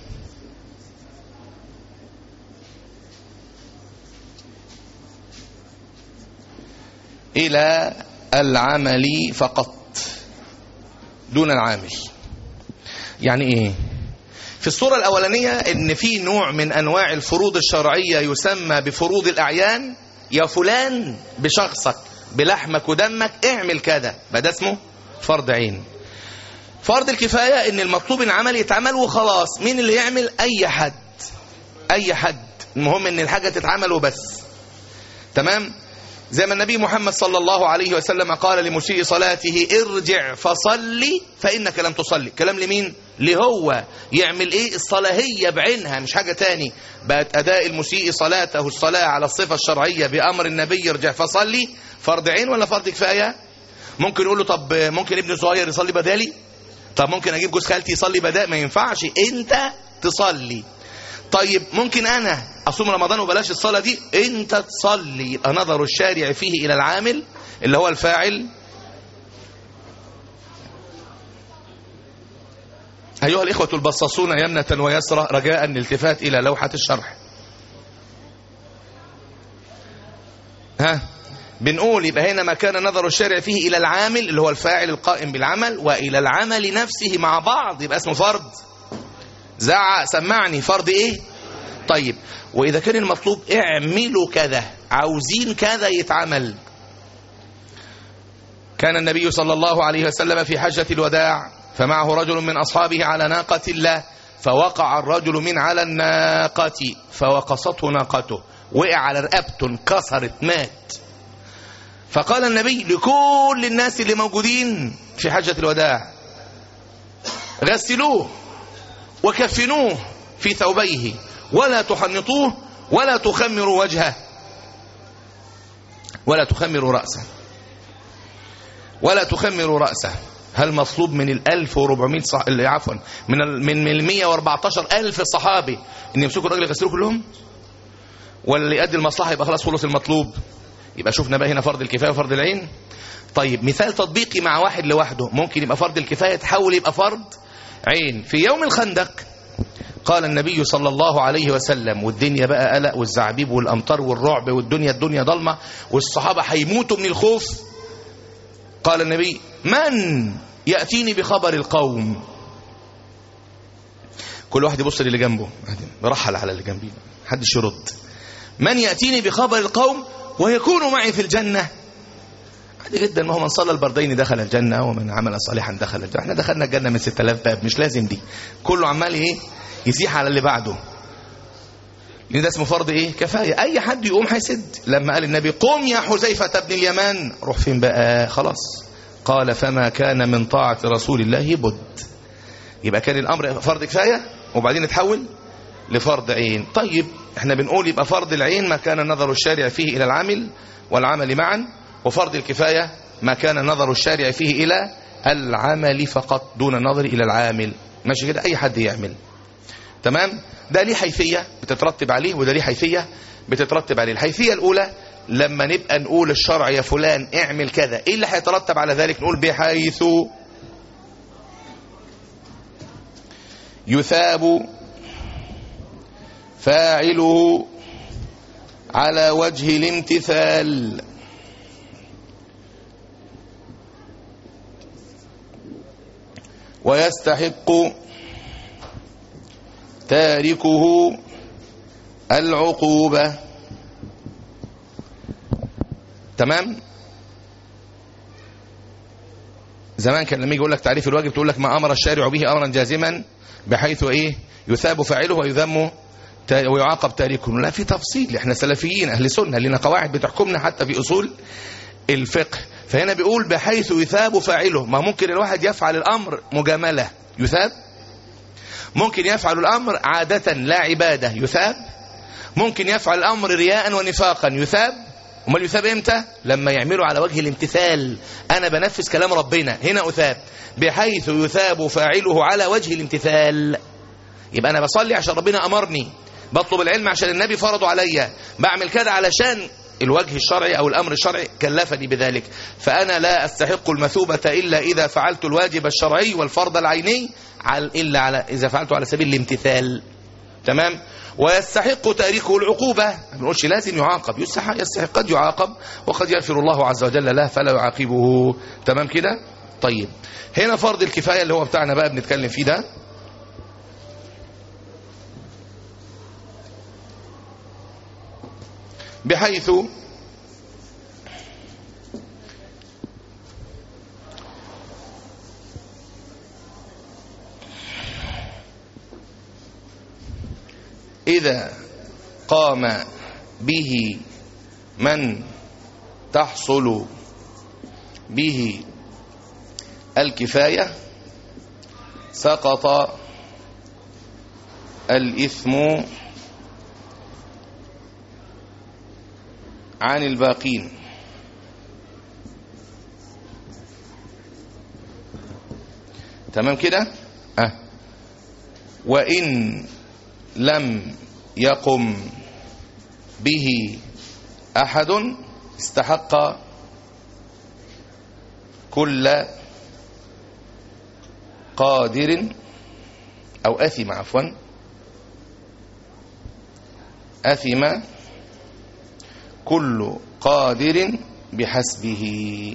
إلى العمل فقط دون العامل يعني إيه في الصورة الأولانية إن في نوع من أنواع الفروض الشرعية يسمى بفروض الأعيان يا فلان بشخصك بلحمك ودمك اعمل كذا ده اسمه فرض عين فرض الكفاية إن المطلوب العمل يتعمل وخلاص مين اللي يعمل أي حد أي حد المهم إن الحاجة تتعمل وبس تمام زي ما النبي محمد صلى الله عليه وسلم قال لمسيء صلاته ارجع فصلي فإنك لم تصلي كلام لمين لهو يعمل ايه الصلاة هي بعينها مش حاجة تاني بقت أداء المسيء صلاته الصلاة على الصفة الشرعية بأمر النبي ارجع فصلي فرض عين ولا فرض كفاية ممكن يقول له طب ممكن ابني الصغير يصلي بدالي طب ممكن اجيب جوز خالتي يصلي بدال ما ينفعش انت تصلي طيب ممكن انا اصوم رمضان وبلاش الصلاه دي انت تصلي يبقى نظر الشارع فيه الى العامل اللي هو الفاعل ايها الاخوه البصاصون يمنه ويسرى رجاء الالتفات الى لوحه الشرح ها بنقول يبقى هنا ما كان نظر الشارع فيه الى العامل اللي هو الفاعل القائم بالعمل والى العمل نفسه مع بعض يبقى اسمه فرض زعق سمعني فرض ايه طيب واذا كان المطلوب اعملوا كذا عاوزين كذا يتعمل كان النبي صلى الله عليه وسلم في حجة الوداع فمعه رجل من أصحابه على ناقة الله فوقع الرجل من على الناقة فوقصته ناقته وقع على رقبته انكسرت مات فقال النبي لكل الناس اللي موجودين في حجة الوداع غسلوه وكفنوه في ثوبيه ولا تحنطوه ولا تخمروا وجهه ولا تخمروا رأسه ولا تخمروا رأسه هل مطلوب من الألف وربعمائة صح... عفوا من ال... من من المية واربعتاشر ألف صحابي إن يمسكوا الراجل يغسلوه كلهم ولا اللي يؤدي المصلحة يبقى خلاص خلص المطلوب يبقى شفنا بقى هنا فرض الكفاية وفرض العين طيب مثال تطبيقي مع واحد لوحده ممكن يبقى فرض الكفاية تحول يبقى فرض عين في يوم الخندق قال النبي صلى الله عليه وسلم والدنيا بقى قلق والزعبيب والأمطار والرعب والدنيا الدنيا ضلمة والصحابة هيموتوا من الخوف قال النبي من يأتيني بخبر القوم كل واحد يبص للي جنبه برحل على اللي جنبي محدش يرد من يأتيني بخبر القوم ويكون معي في الجنة عادي جدا ما هو من صلى البردين دخل الجنة ومن عمل صالحا دخل الجنة احنا دخلنا الجنة من 6000 باب مش لازم دي كله عمال ايه يسيح على اللي بعده لان ده اسمه فرض ايه كفاية اي حد يقوم هيسد لما قال النبي قم يا حذيفة بن اليمان روح فين بقى خلاص قال فما كان من طاعة رسول الله بد يبقى كان الامر فرض كفاية وبعدين اتحول لفرض عين طيب احنا بنقول يبقى فرض العين ما كان نظر الشارع فيه الى العمل والعمل معا وفرض الكفاية ما كان نظر الشارع فيه إلى العمل فقط دون النظر إلى العامل ماشي كده أي حد يعمل تمام ده ليه حيثية بتترتب عليه وده ليه حيثية بتترتب عليه الحيثية الأولى لما نبقى نقول الشرع يا فلان اعمل كذا ايه اللي هيترتب على ذلك نقول بحيث يثاب فاعله على وجه الامتثال ويستحق تاركه العقوبة تمام زمان كان لما يجي يقول لك تعريف الواجب تقول لك ما أمر الشارع به أمرا جازما بحيث إيه يثاب فاعله ويذم ويعاقب تاركه لا في تفصيل احنا سلفيين أهل سنة لنا قواعد بتحكمنا حتى في أصول الفقه فهنا بيقول بحيث يثاب فاعله ما ممكن الواحد يفعل الأمر مجاملة يثاب ممكن يفعل الأمر عادة لا عبادة يثاب ممكن يفعل الأمر رياء ونفاقا يثاب امال يثاب امتى لما يعمله على وجه الامتثال انا بنفذ كلام ربنا هنا اثاب بحيث يثاب فاعله على وجه الامتثال يبقى انا بصلي عشان ربنا امرني بطلب العلم عشان النبي فرضه عليا بعمل كده علشان الوجه الشرعي أو الأمر الشرعي كلفني بذلك فأنا لا أستحق المثوبة إلا إذا فعلت الواجب الشرعي والفرض العيني إلا على إذا فعلته على سبيل الامتثال تمام ويستحق تاريخه العقوبة ما بنقولش لازم يعاقب يستحق يستحق قد يعاقب وقد يغفر الله عز وجل له فلا يعاقبه تمام كده طيب هنا فرض الكفاية اللي هو بتاعنا بقى بنتكلم فيه ده بحيث إذا قام به من تحصل به الكفاية سقط الإثم عن الباقين تمام كده أه. وإن لم يقم به أحد استحق كل قادر أو أثم عفوا أثم كل قادر بحسبه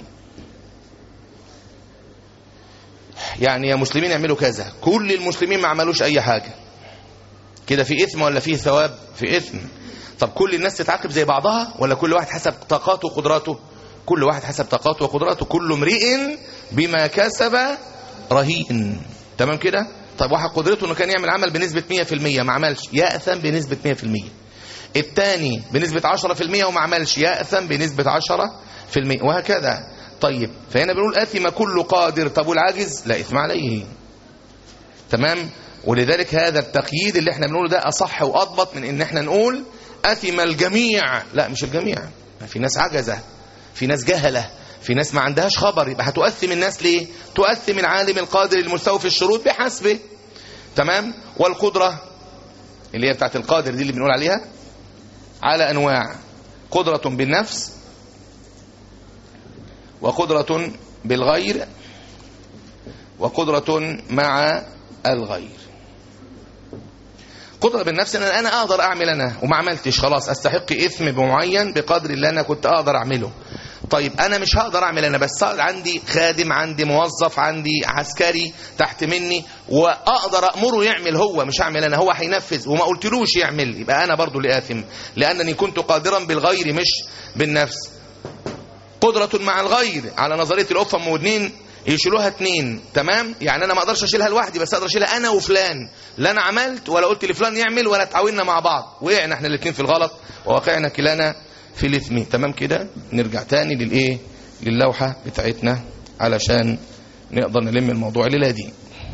يعني يا مسلمين اعملوا كذا كل المسلمين ما عملوش اي حاجة كده في اثم ولا فيه ثواب في اثم طب كل الناس تتعاقب زي بعضها ولا كل واحد حسب طاقاته وقدراته كل واحد حسب طاقاته وقدراته كل امرئ بما كسب رهين تمام كده طب واحد قدرته انه كان يعمل عمل بنسبة 100% ما عملش يأثم بنسبة 100% الثاني بنسبة 10% وما عملش يأثم بنسبة 10% وهكذا طيب فهنا بنقول أثم كل قادر طب والعاجز لا إثم عليه تمام ولذلك هذا التقييد اللي احنا بنقوله ده أصح وأضبط من ان احنا نقول أثم الجميع لا مش الجميع في ناس عجزة في ناس جهلة في ناس ما عندهاش خبر يبقى هتؤثم الناس ليه تؤثم العالم القادر المستوفي الشروط بحسبه تمام والقدرة اللي هي بتاعت القادر دي اللي بنقول عليها على أنواع قدرة بالنفس وقدرة بالغير وقدرة مع الغير قدرة بالنفس أنا أنا أقدر أعمل أنا وما عملتش خلاص أستحق إثم معين بقدر اللي أنا كنت أقدر أعمله طيب أنا مش هقدر أعمل أنا بس عندي خادم عندي موظف عندي عسكري تحت مني وأقدر أأمره يعمل هو مش هعمل أنا هو هينفذ وما قلتلوش يعمل يبقى أنا برضو لآثم لأنني كنت قادرا بالغير مش بالنفس قدرة مع الغير على نظرية الأف أم واثنين يشيلوها اتنين تمام يعني انا ما اقدرش اشيلها لوحدي بس اقدر اشيلها انا وفلان لا انا عملت ولا قلت لفلان يعمل ولا تعاوننا مع بعض وقعنا احنا الاثنين في الغلط ووقعنا كلانا في الاثم تمام كده نرجع تاني للايه للوحة بتاعتنا علشان نقدر نلم الموضوع الليله دي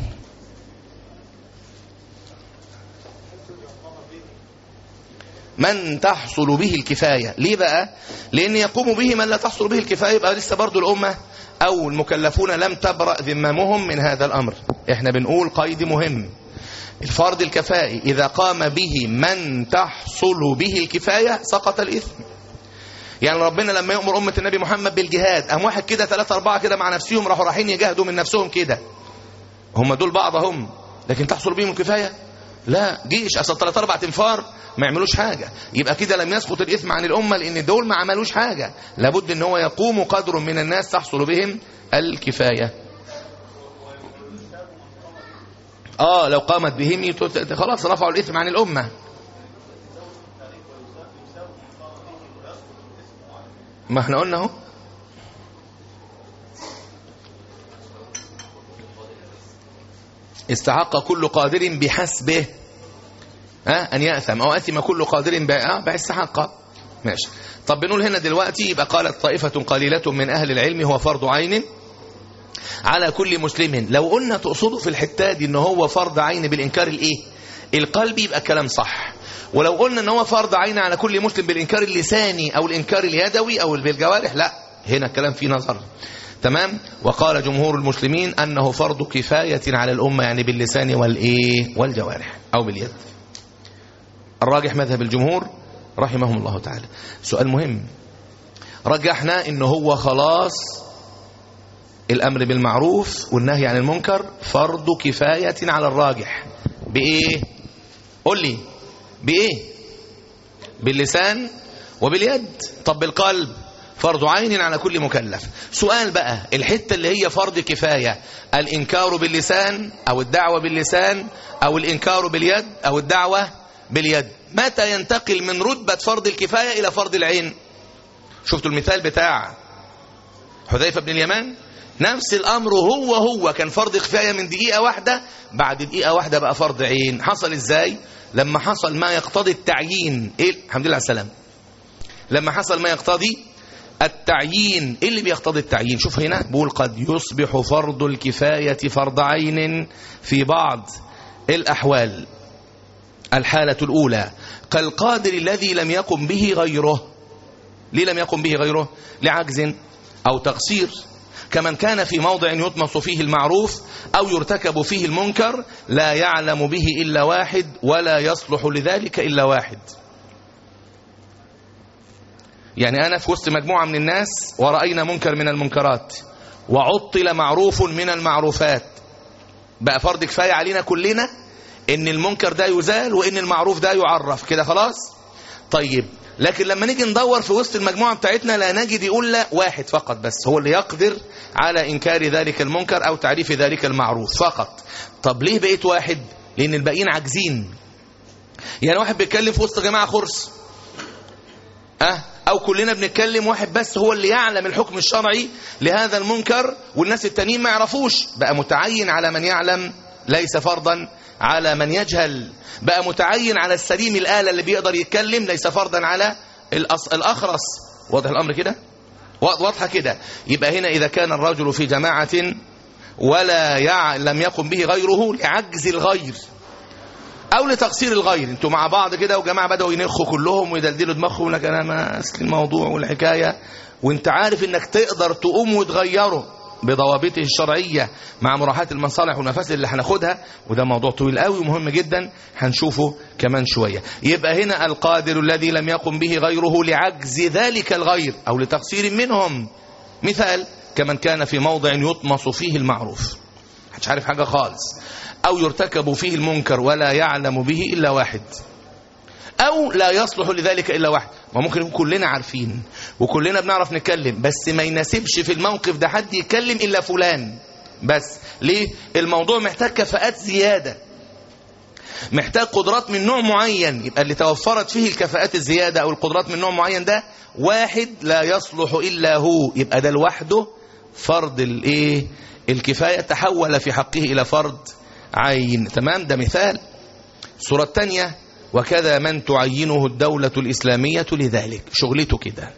من تحصل به الكفاية ليه بقى لأن يقوم به من لا تحصل به الكفاية يبقى لسه برضو الأمة أو المكلفون لم تبرأ ذممهم من هذا الأمر احنا بنقول قيد مهم الفرض الكفائي إذا قام به من تحصل به الكفاية سقط الإثم يعني ربنا لما يأمر أمة النبي محمد بالجهاد أم واحد كده ثلاثة أربعة كده مع نفسهم راحوا رايحين يجاهدوا من نفسهم كده هم دول بعضهم لكن تحصل بهم الكفاية لا جيش أصل ثلاثة أربع تنفار ما يعملوش حاجة يبقى كده لم يسقط الإثم عن الأمة لأن دول ما عملوش حاجة لابد أن هو يقوم قدر من الناس تحصل بهم الكفاية آه لو قامت بهم يت- خلاص رفعوا الإثم عن الأمة ما احنا قلنا اهو استحق كل قادر بحسبه ها أن يأثم أو أثم كل قادر ب- آه، باستحق ماشي طب بنقول هنا دلوقتي يبقى قالت طائفة قليلة من أهل العلم هو فرض عين على كل مسلم لو قلنا تقصدوا في الحتة دي ان هو فرض عين بالإنكار الإيه القلبي يبقى الكلام صح ولو قلنا ان هو فرض عين على كل مسلم بالإنكار اللساني أو الإنكار اليدوي أو بالجوارح لا هنا الكلام فيه نظر تمام وقال جمهور المسلمين أنه فرض كفاية على الأمة يعني باللسان والإيه والجوارح أو باليد الراجح مذهب الجمهور رحمهم الله تعالى سؤال مهم رجحنا ان هو خلاص الامر بالمعروف والنهي عن المنكر فرض كفاية على الراجح بايه قل لي بايه باللسان وباليد طب بالقلب فرض عين على كل مكلف سؤال بقى الحتة اللي هي فرض كفاية الإنكار باللسان أو الدعوة باللسان أو الإنكار باليد أو الدعوة باليد متى ينتقل من رتبة فرض الكفاية إلى فرض العين شفتوا المثال بتاع حذيفة بن اليمان نفس الأمر هو هو كان فرض كفاية من دقيقة واحدة بعد دقيقة واحدة بقى فرض عين حصل إزاي لما حصل ما يقتضي التعيين إيه الحمد لله على السلام لما حصل ما يقتضي التعيين ايه اللي بيقتضي التعيين شوف هنا بيقول قد يصبح فرض الكفاية فرض عين في بعض الأحوال الحالة الأولى كالقادر الذي لم يقم به غيره ليه لم يقم به غيره لعجز أو تقصير كمن كان في موضع يطمس فيه المعروف أو يرتكب فيه المنكر لا يعلم به إلا واحد ولا يصلح لذلك إلا واحد يعني أنا في وسط مجموعة من الناس ورأينا منكر من المنكرات وعطل معروف من المعروفات بقى فرض كفاية علينا كلنا ان المنكر ده يزال وان المعروف ده يعرف كده خلاص طيب لكن لما نيجي ندور في وسط المجموعة بتاعتنا لا نجد إلا واحد فقط بس هو اللي يقدر على إنكار ذلك المنكر أو تعريف ذلك المعروف فقط طب ليه بقيت واحد لأن الباقيين عاجزين يعني واحد بيتكلم في وسط جماعة خرس أه أو كلنا بنتكلم واحد بس هو اللي يعلم الحكم الشرعي لهذا المنكر والناس التانيين ما يعرفوش بقى متعين على من يعلم ليس فرضا على من يجهل بقى متعين على السليم الآلة اللي بيقدر يتكلم ليس فرضا على الأص... الأخرس واضح الأمر كده واضحة كده يبقى هنا إذا كان الرجل في جماعة ولا يع... لم يقم به غيره لعجز الغير او لتقصير الغير انتوا مع بعض كده وجماعه بداوا ينخوا كلهم ويدلدلوا دماغهم لك انا ما اصل الموضوع والحكايه وانت عارف انك تقدر تقوم وتغيره بضوابطه الشرعيه مع مراعاه المصالح والمفاسد اللي هناخدها وده موضوع طويل قوي ومهم جدا هنشوفه كمان شويه يبقى هنا القادر الذي لم يقم به غيره لعجز ذلك الغير او لتقصير منهم مثال كمن كان في موضع يطمس فيه المعروف مش عارف حاجه خالص أو يرتكب فيه المنكر ولا يعلم به إلا واحد أو لا يصلح لذلك إلا واحد ما ممكن يكون كلنا عارفين وكلنا بنعرف نتكلم بس ما يناسبش في الموقف ده حد يتكلم إلا فلان بس ليه الموضوع محتاج كفاءات زيادة محتاج قدرات من نوع معين يبقى اللي توفرت فيه الكفاءات الزيادة أو القدرات من نوع معين ده واحد لا يصلح إلا هو يبقى ده لوحده فرض الايه الكفاية تحول في حقه إلى فرض عين تمام ده مثال الصورة الثانية وكذا من تعينه الدولة الإسلامية لذلك شغلته كده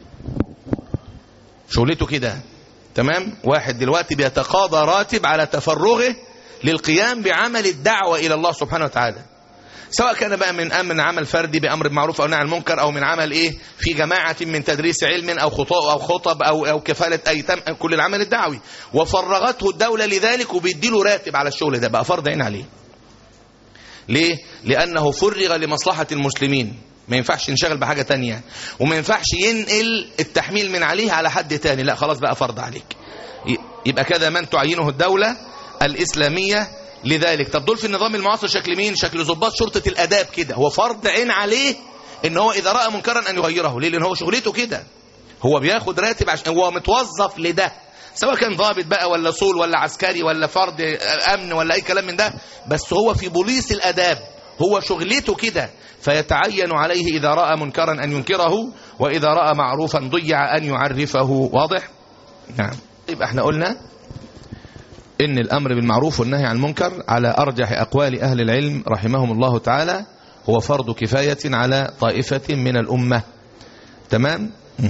شغلته كده تمام واحد دلوقتي بيتقاضى راتب على تفرغه للقيام بعمل الدعوة إلى الله سبحانه وتعالى سواء كان بقى من أمر عمل فردي بأمر بالمعروف أو نهي عن المنكر أو من عمل إيه في جماعة من تدريس علم أو خطاب أو خطب أو أو كفالة أيتام كل العمل الدعوي وفرغته الدولة لذلك وبيديله راتب على الشغل ده بقى فرض عين عليه ليه؟ لأنه فرغ لمصلحة المسلمين ما ينفعش ينشغل بحاجة تانية وما ينفعش ينقل التحميل من عليه على حد تاني لا خلاص بقى فرض عليك يبقى كذا من تعينه الدولة الإسلامية لذلك طب دول في النظام المعاصر شكل مين شكل ضباط شرطة الأداب كده هو فرض عين عليه ان هو إذا رأى منكرا أن يغيره ليه لأن هو شغلته كده هو بياخد راتب عشان هو متوظف لده سواء كان ضابط بقى ولا صول ولا عسكري ولا فرد امن ولا اي كلام من ده بس هو في بوليس الاداب هو شغلته كده فيتعين عليه اذا راى منكرا ان ينكره واذا راى معروفا ضيع ان يعرفه واضح نعم يبقى احنا قلنا ان الامر بالمعروف والنهي عن المنكر على ارجح اقوال اهل العلم رحمهم الله تعالى هو فرض كفايه على طائفه من الامه تمام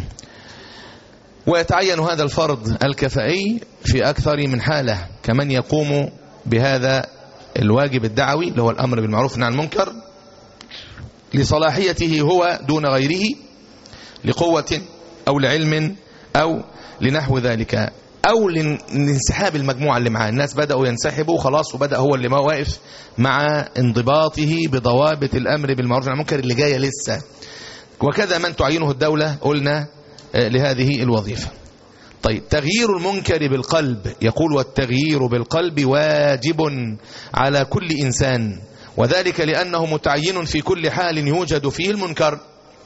ويتعين هذا الفرض الكفائي في أكثر من حالة كمن يقوم بهذا الواجب الدعوي اللي هو الأمر بالمعروف والنهي عن المنكر لصلاحيته هو دون غيره لقوة أو لعلم أو لنحو ذلك أو لانسحاب المجموعة اللي معاه الناس بدأوا ينسحبوا خلاص وبدأ هو اللي ما واقف مع انضباطه بضوابط الأمر بالمعروف والنهي عن المنكر اللي جاية لسه وكذا من تعينه الدولة قلنا لهذه الوظيفة طيب تغيير المنكر بالقلب يقول والتغيير بالقلب واجب على كل إنسان وذلك لأنه متعين في كل حال يوجد فيه المنكر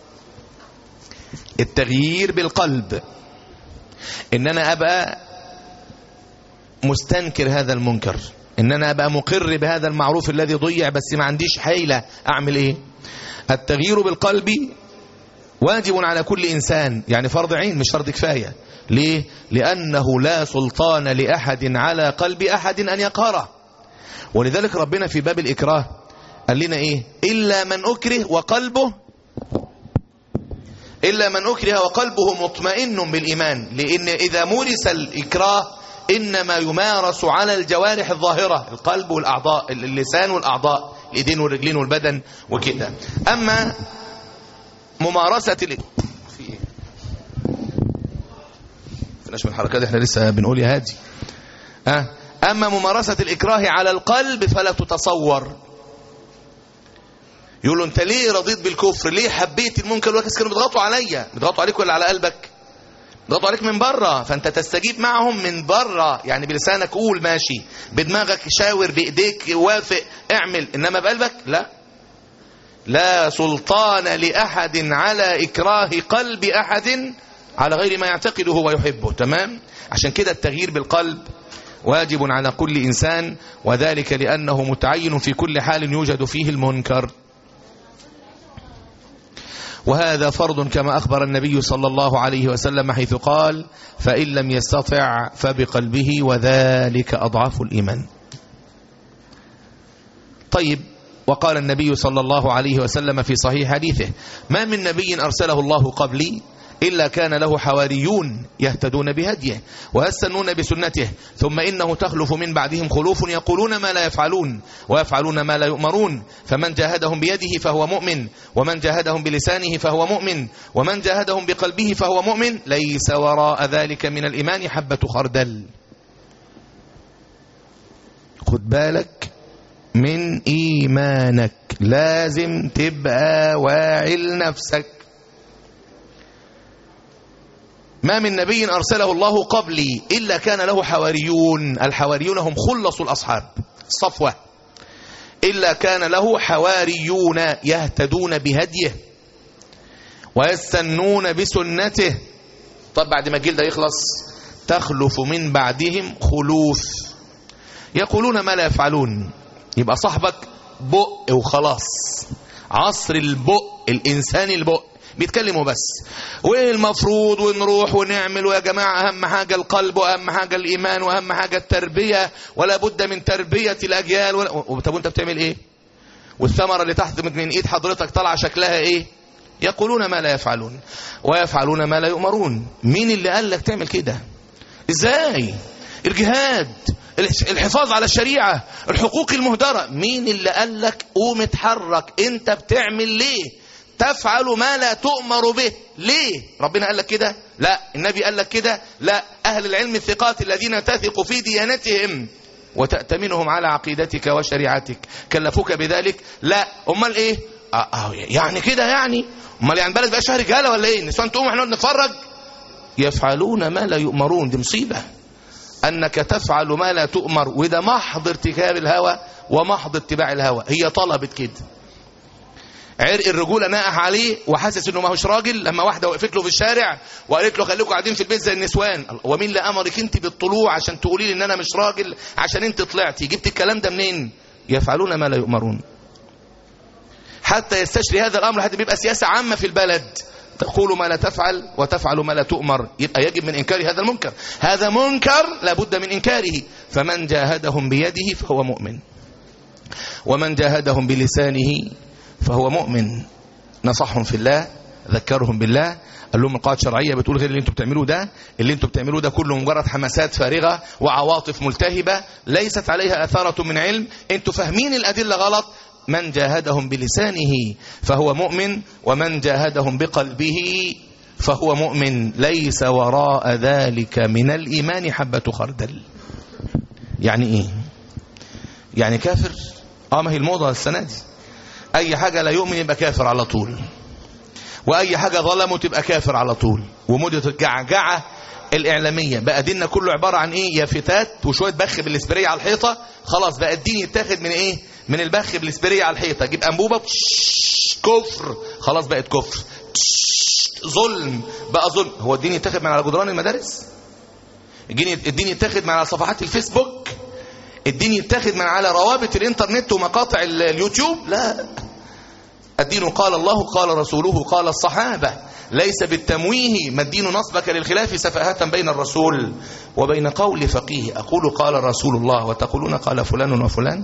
التغيير بالقلب إن أنا أبقى مستنكر هذا المنكر إن أنا أبقى مقر بهذا المعروف الذي ضيع بس ما عنديش حيلة أعمل إيه التغيير بالقلب واجب على كل إنسان يعني فرض عين مش فرض كفاية ليه؟ لأنه لا سلطان لأحد على قلب أحد أن يقهره ولذلك ربنا في باب الإكراه قال لنا إيه إلا من أكره وقلبه إلا من أكره وقلبه مطمئن بالإيمان لأن إذا مورس الإكراه إنما يمارس على الجوارح الظاهرة القلب والأعضاء اللسان والأعضاء الإيدين والرجلين والبدن وكده أما ممارسة ال... في ايه فناش من الحركات احنا لسه بنقول يا هادي أه؟ أما ممارسة الإكراه على القلب فلا تتصور يقولوا انت ليه رضيت بالكفر ليه حبيت المنكر والكس كانوا بيضغطوا عليا بيضغطوا عليك ولا على قلبك بيضغطوا عليك من بره فانت تستجيب معهم من بره يعني بلسانك قول ماشي بدماغك شاور بايديك وافق اعمل انما بقلبك لا لا سلطان لأحد على إكراه قلب أحد على غير ما يعتقده ويحبه تمام عشان كده التغيير بالقلب واجب على كل إنسان وذلك لأنه متعين في كل حال يوجد فيه المنكر وهذا فرض كما أخبر النبي صلى الله عليه وسلم حيث قال فإن لم يستطع فبقلبه وذلك أضعف الإيمان طيب وقال النبي صلى الله عليه وسلم في صحيح حديثه ما من نبي أرسله الله قبلي إلا كان له حواريون يهتدون بهديه ويستنون بسنته ثم إنه تخلف من بعدهم خلوف يقولون ما لا يفعلون ويفعلون ما لا يؤمرون فمن جاهدهم بيده فهو مؤمن ومن جاهدهم بلسانه فهو مؤمن ومن جاهدهم بقلبه فهو مؤمن ليس وراء ذلك من الإيمان حبة خردل خد بالك من إيمانك لازم تبقى واعي لنفسك ما من نبي أرسله الله قبلي إلا كان له حواريون الحواريون هم خلص الأصحاب صفوة إلا كان له حواريون يهتدون بهديه ويستنون بسنته طب بعد ما الجيل ده يخلص تخلف من بعدهم خلوف يقولون ما لا يفعلون يبقى صاحبك بق وخلاص عصر البق الإنسان البق بيتكلموا بس والمفروض ونروح ونعمل ويا جماعة أهم حاجة القلب وأهم حاجة الإيمان وأهم حاجة التربية ولا بد من تربية الأجيال ولا... طب وأنت بتعمل إيه والثمرة اللي تحت من إيد حضرتك طالعة شكلها إيه يقولون ما لا يفعلون ويفعلون ما لا يؤمرون مين اللي قال لك تعمل كده ازاي الجهاد الحفاظ على الشريعة الحقوق المهدرة مين اللي قال لك قوم اتحرك انت بتعمل ليه تفعل ما لا تؤمر به ليه ربنا قال لك كده لا النبي قال لك كده لا أهل العلم الثقات الذين تثق في ديانتهم وتأتمنهم على عقيدتك وشريعتك كلفوك بذلك لا أمال إيه آه آه يعني كده يعني أمال يعني بلد بقى شهر رجالة ولا إيه النسوان تقوم احنا نتفرج يفعلون ما لا يؤمرون دي مصيبة أنك تفعل ما لا تؤمر وده محض ارتكاب الهوى ومحض اتباع الهوى هي طلبت كده عرق الرجوله ناقح عليه وحاسس انه ما هوش راجل لما واحده وقفت له في الشارع وقالت له خليكم قاعدين في البيت زي النسوان ومين اللي امرك انت بالطلوع عشان تقولي لي ان انا مش راجل عشان انت طلعتي جبت الكلام ده منين يفعلون ما لا يؤمرون حتى يستشري هذا الامر حتى بيبقى سياسه عامه في البلد تقول ما لا تفعل وتفعل ما لا تؤمر يبقى يجب من انكار هذا المنكر هذا منكر لابد من انكاره فمن جاهدهم بيده فهو مؤمن ومن جاهدهم بلسانه فهو مؤمن نصحهم في الله ذكرهم بالله قال لهم القواعد الشرعيه بتقول غير اللي انتم بتعملوه ده اللي انتم بتعملوه ده كله مجرد حماسات فارغه وعواطف ملتهبه ليست عليها اثاره من علم انتم فاهمين الادله غلط من جاهدهم بلسانه فهو مؤمن ومن جاهدهم بقلبه فهو مؤمن ليس وراء ذلك من الايمان حبه خردل يعني ايه يعني كافر اه ما هي الموضه السنه دي اي حاجة لا يؤمن يبقى كافر على طول واي حاجة ظلمه تبقى كافر على طول ومدة الجعجعة الاعلامية بقى ديننا كله عبارة عن ايه يا فتات وشوية بخ بالاسبرية على الحيطة خلاص بقى الدين يتاخد من ايه من البخ بالاسبرية على الحيطة جيب انبوبة كفر خلاص بقت كفر ظلم بقى ظلم هو الدين يتاخد من على جدران المدارس الدين يتاخد من على صفحات الفيسبوك الدين يتاخد من على روابط الانترنت ومقاطع اليوتيوب لا الدين قال الله قال رسوله قال الصحابة ليس بالتمويه ما الدين نصبك للخلاف سفاهة بين الرسول وبين قول فقيه أقول قال رسول الله وتقولون قال فلان وفلان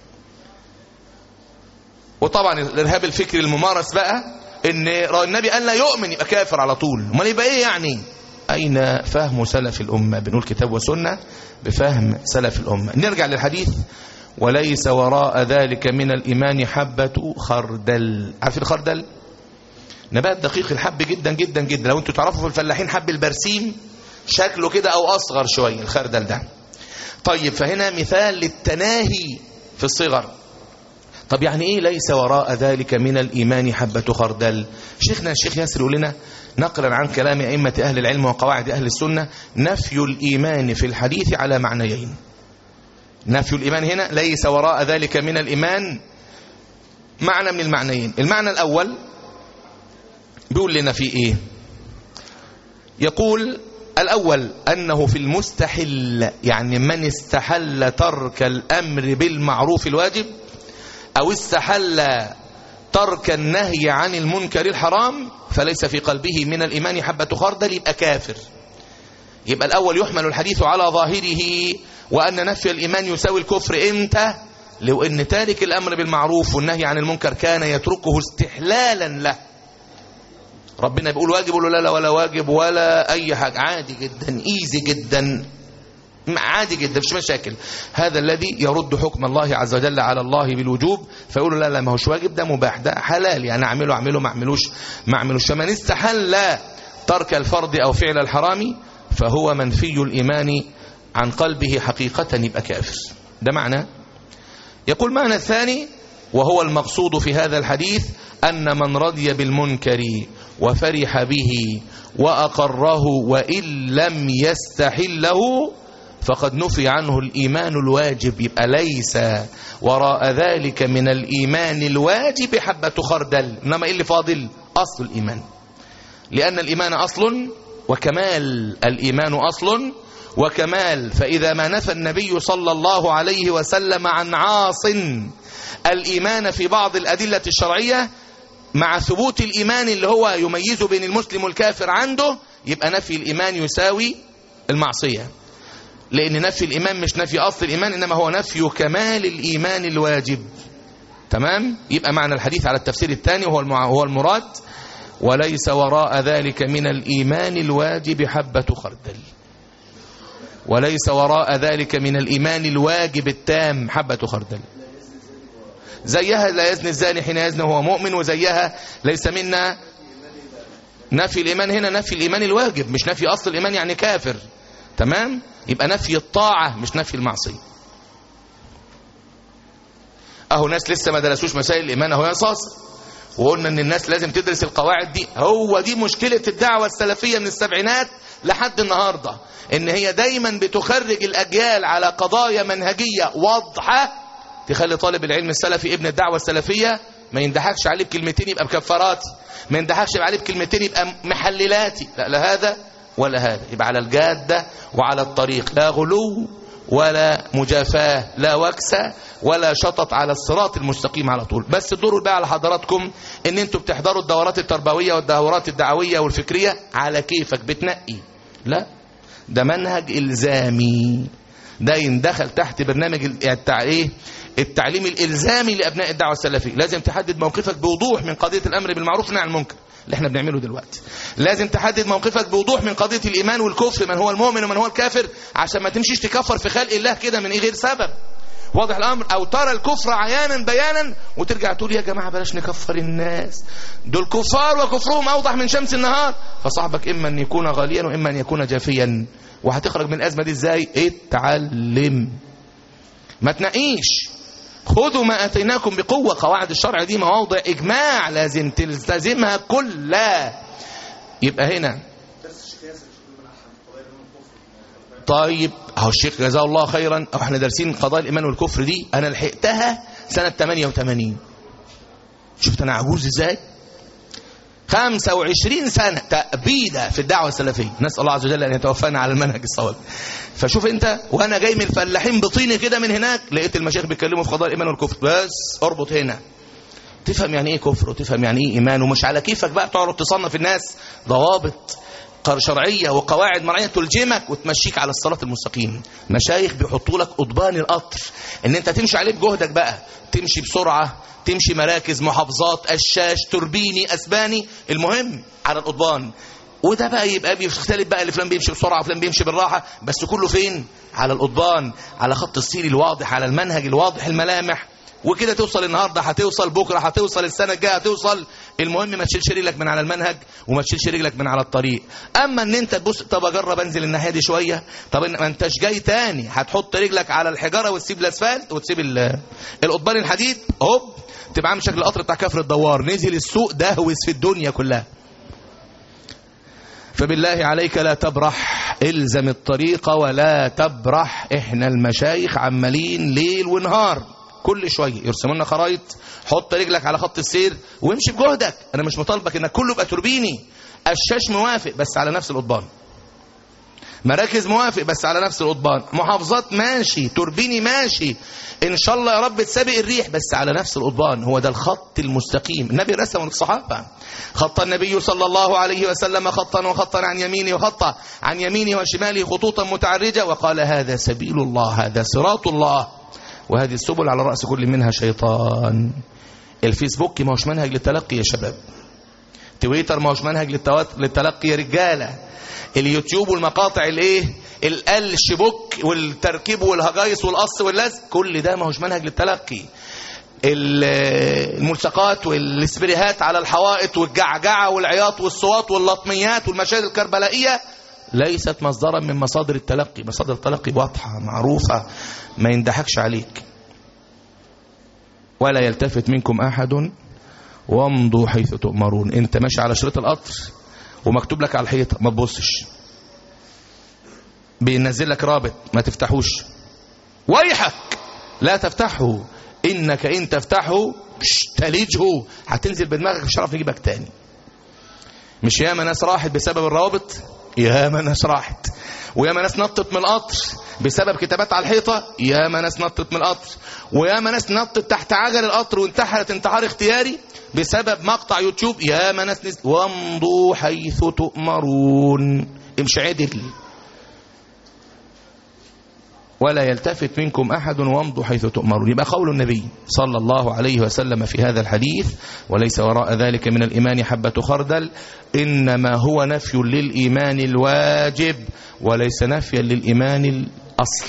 وطبعا الإرهاب الفكري الممارس بقى ان النبي قال لا يؤمن يبقى كافر على طول امال يبقى ايه يعني أين فهم سلف الأمة بنقول كتاب وسنة بفهم سلف الأمة نرجع للحديث وليس وراء ذلك من الإيمان حبة خردل عارف الخردل نبات دقيق الحب جدا جدا جدا لو انتوا تعرفوا في الفلاحين حب البرسيم شكله كده أو أصغر شوية الخردل ده طيب فهنا مثال للتناهي في الصغر طب يعني ايه ليس وراء ذلك من الإيمان حبة خردل شيخنا الشيخ ياسر يقول لنا نقلا عن كلام أئمة أهل العلم وقواعد أهل السنة نفي الإيمان في الحديث على معنيين نفي الإيمان هنا ليس وراء ذلك من الإيمان معنى من المعنيين المعنى الأول بيقول لنا في إيه يقول الأول أنه في المستحل يعني من استحل ترك الأمر بالمعروف الواجب أو استحل ترك النهي عن المنكر الحرام فليس في قلبه من الإيمان حبة خردل يبقى كافر يبقى الأول يحمل الحديث على ظاهره وأن نفي الإيمان يساوي الكفر إمتى لو أن تارك الأمر بالمعروف والنهي عن المنكر كان يتركه استحلالا له ربنا بيقول واجب ولا لا ولا واجب ولا أي حاجة عادي جدا إيزي جدا عادي جدا مش مشاكل هذا الذي يرد حكم الله عز وجل على الله بالوجوب فيقول لا لا ما هوش واجب ده مباح ده حلال يعني اعمله اعمله ما اعملوش ما اعملوش فمن استحل ترك الفرض او فعل الحرام فهو منفي الايمان عن قلبه حقيقة يبقى كافر ده معنى يقول معنى الثاني وهو المقصود في هذا الحديث أن من رضي بالمنكر وفرح به وأقره وإن لم يستحله فقد نفي عنه الإيمان الواجب يبقى ليس وراء ذلك من الإيمان الواجب حبة خردل إنما إيه اللي فاضل أصل الإيمان لأن الإيمان أصل وكمال الإيمان أصل وكمال فإذا ما نفى النبي صلى الله عليه وسلم عن عاص الإيمان في بعض الأدلة الشرعية مع ثبوت الإيمان اللي هو يميز بين المسلم والكافر عنده يبقى نفي الإيمان يساوي المعصية لأن نفي الإيمان مش نفي أصل الإيمان إنما هو نفي كمال الإيمان الواجب تمام يبقى معنى الحديث على التفسير الثاني وهو المع... هو المراد وليس وراء ذلك من الإيمان الواجب حبة خردل وليس وراء ذلك من الإيمان الواجب التام حبة خردل زيها لا يزني الزاني حين يزني وهو مؤمن وزيها ليس منا نفي الإيمان هنا نفي الإيمان الواجب مش نفي أصل الإيمان يعني كافر تمام يبقى نفي الطاعة مش نفي المعصية اهو ناس لسه ما درسوش مسائل الايمان اهو يا صاص وقلنا ان الناس لازم تدرس القواعد دي هو دي مشكلة الدعوة السلفية من السبعينات لحد النهاردة ان هي دايما بتخرج الاجيال على قضايا منهجية واضحة تخلي طالب العلم السلفي ابن الدعوة السلفية ما يندحكش عليه بكلمتين يبقى مكفراتي ما يندحكش عليه بكلمتين يبقى محللاتي لا لا هذا ولا هذا يبقى على الجادة وعلى الطريق لا غلو ولا مجافاة لا وكسة ولا شطط على الصراط المستقيم على طول بس الدور بقى على حضراتكم ان انتوا بتحضروا الدورات التربوية والدورات الدعوية والفكرية على كيفك بتنقي لا ده منهج الزامي ده يندخل تحت برنامج التع... ايه التعليم الالزامي لابناء الدعوه السلفيه لازم تحدد موقفك بوضوح من قضيه الامر بالمعروف والنهي عن المنكر اللي احنا بنعمله دلوقتي لازم تحدد موقفك بوضوح من قضيه الايمان والكفر من هو المؤمن ومن هو الكافر عشان ما تمشيش تكفر في خلق الله كده من غير سبب واضح الامر او ترى الكفر عيانا بيانا وترجع تقول يا جماعه بلاش نكفر الناس دول كفار وكفرهم اوضح من شمس النهار فصاحبك اما ان يكون غاليا واما ان يكون جافيا وهتخرج من الازمه دي ازاي اتعلم ما تنقيش خذوا ما اتيناكم بقوه قواعد الشرع دي مواضع اجماع لازم تلتزمها كلها يبقى هنا طيب اهو الشيخ جزاه الله خيرا أو احنا دارسين قضايا الايمان والكفر دي انا لحقتها سنه 88 شفت انا عجوز ازاي 25 سنة تأبيدة في الدعوة السلفية نسأل الله عز وجل أن يتوفانا على المنهج الصواب فشوف أنت وأنا جاي من الفلاحين بطيني كده من هناك لقيت المشايخ بيتكلموا في قضايا الإيمان والكفر بس اربط هنا تفهم يعني إيه كفر وتفهم يعني إيه إيمان ومش على كيفك بقى تقعد تصنف الناس ضوابط شرعية وقواعد مرعية تلجمك وتمشيك على الصراط المستقيم مشايخ بيحطوا لك قضبان القطر ان انت تمشي عليه بجهدك بقى تمشي بسرعة تمشي مراكز محافظات الشاش تربيني اسباني المهم على القضبان وده بقى يبقى بيختلف بقى اللي فلان بيمشي بسرعه فلان بيمشي بالراحه بس كله فين على القضبان على خط السير الواضح على المنهج الواضح الملامح وكده توصل النهارده هتوصل بكره هتوصل السنه الجايه هتوصل المهم ما تشيلش رجلك من على المنهج وما تشيلش رجلك من على الطريق اما ان انت تبص طب اجرب انزل الناحيه دي شويه طب ما انتش جاي تاني هتحط رجلك على الحجاره وتسيب الاسفلت وتسيب القضبان الحديد هوب تبقى عامل شكل القطر بتاع كفر الدوار نزل السوق دهوس في الدنيا كلها فبالله عليك لا تبرح الزم الطريق ولا تبرح احنا المشايخ عمالين ليل ونهار كل شويه يرسموا لنا خرايط حط رجلك على خط السير وامشي بجهدك انا مش مطالبك انك كله يبقى توربيني الشاش موافق بس على نفس القضبان مراكز موافق بس على نفس القضبان محافظات ماشي توربيني ماشي ان شاء الله يا رب تسابق الريح بس على نفس القضبان هو ده الخط المستقيم النبي رسمه للصحابه خط النبي صلى الله عليه وسلم خطا وخطا عن يمينه وخطا عن يمينه وشماله خطوطا متعرجه وقال هذا سبيل الله هذا صراط الله وهذه السبل على رأس كل منها شيطان الفيسبوك ما هوش منهج للتلقي يا شباب تويتر ما هوش منهج للتلقي يا رجالة اليوتيوب والمقاطع الايه القلش بوك والتركيب والهجايس والقص واللزق كل ده ما هوش منهج للتلقي الملصقات والسبريهات على الحوائط والجعجعة والعياط والصوات واللطميات والمشاهد الكربلائية ليست مصدرا من مصادر التلقي مصادر التلقي واضحة معروفة ما يندحكش عليك ولا يلتفت منكم أحد وامضوا حيث تؤمرون انت ماشي على شريط القطر ومكتوب لك على الحيطة ما تبصش بينزل لك رابط ما تفتحوش ويحك لا تفتحه انك ان تفتحه تلجه هتنزل بدماغك مش هتعرف يجيبك تاني مش ياما ناس راحت بسبب الروابط ياما ناس راحت وياما ناس نطت من القطر بسبب كتابات على الحيطة ياما ناس نطت من القطر وياما ناس نطت تحت عجل القطر وانتحرت انتحار اختياري بسبب مقطع يوتيوب ياما ناس نزل وامضوا حيث تؤمرون امشي عدل ولا يلتفت منكم أحد وامضوا حيث تؤمرون يبقى قول النبي صلى الله عليه وسلم في هذا الحديث وليس وراء ذلك من الإيمان حبة خردل إنما هو نفي للإيمان الواجب وليس نفيا للإيمان الأصل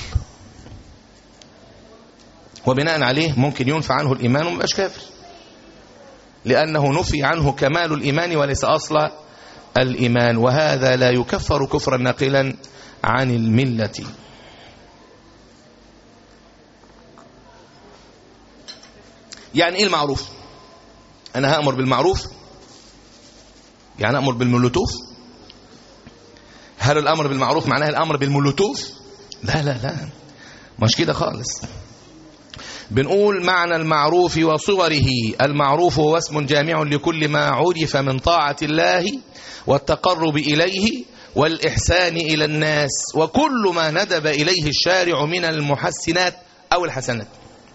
وبناء عليه ممكن ينفع عنه الإيمان وما يبقاش كافر لأنه نفي عنه كمال الإيمان وليس أصل الإيمان وهذا لا يكفر كفرا ناقلا عن الملة يعني ايه المعروف انا هامر بالمعروف يعني امر بالمولوتوف هل الامر بالمعروف معناه الامر بالمولوتوف لا لا لا مش كده خالص بنقول معنى المعروف وصوره المعروف هو اسم جامع لكل ما عرف من طاعة الله والتقرب إليه والإحسان إلى الناس وكل ما ندب إليه الشارع من المحسنات أو الحسنات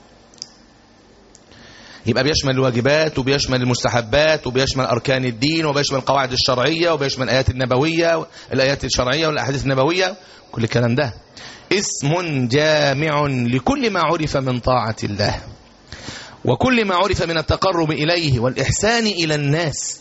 يبقى بيشمل الواجبات وبيشمل المستحبات وبيشمل أركان الدين وبيشمل القواعد الشرعية وبيشمل الآيات النبوية الآيات الشرعية والأحاديث النبوية كل الكلام ده اسم جامع لكل ما عرف من طاعة الله وكل ما عرف من التقرب إليه والإحسان إلى الناس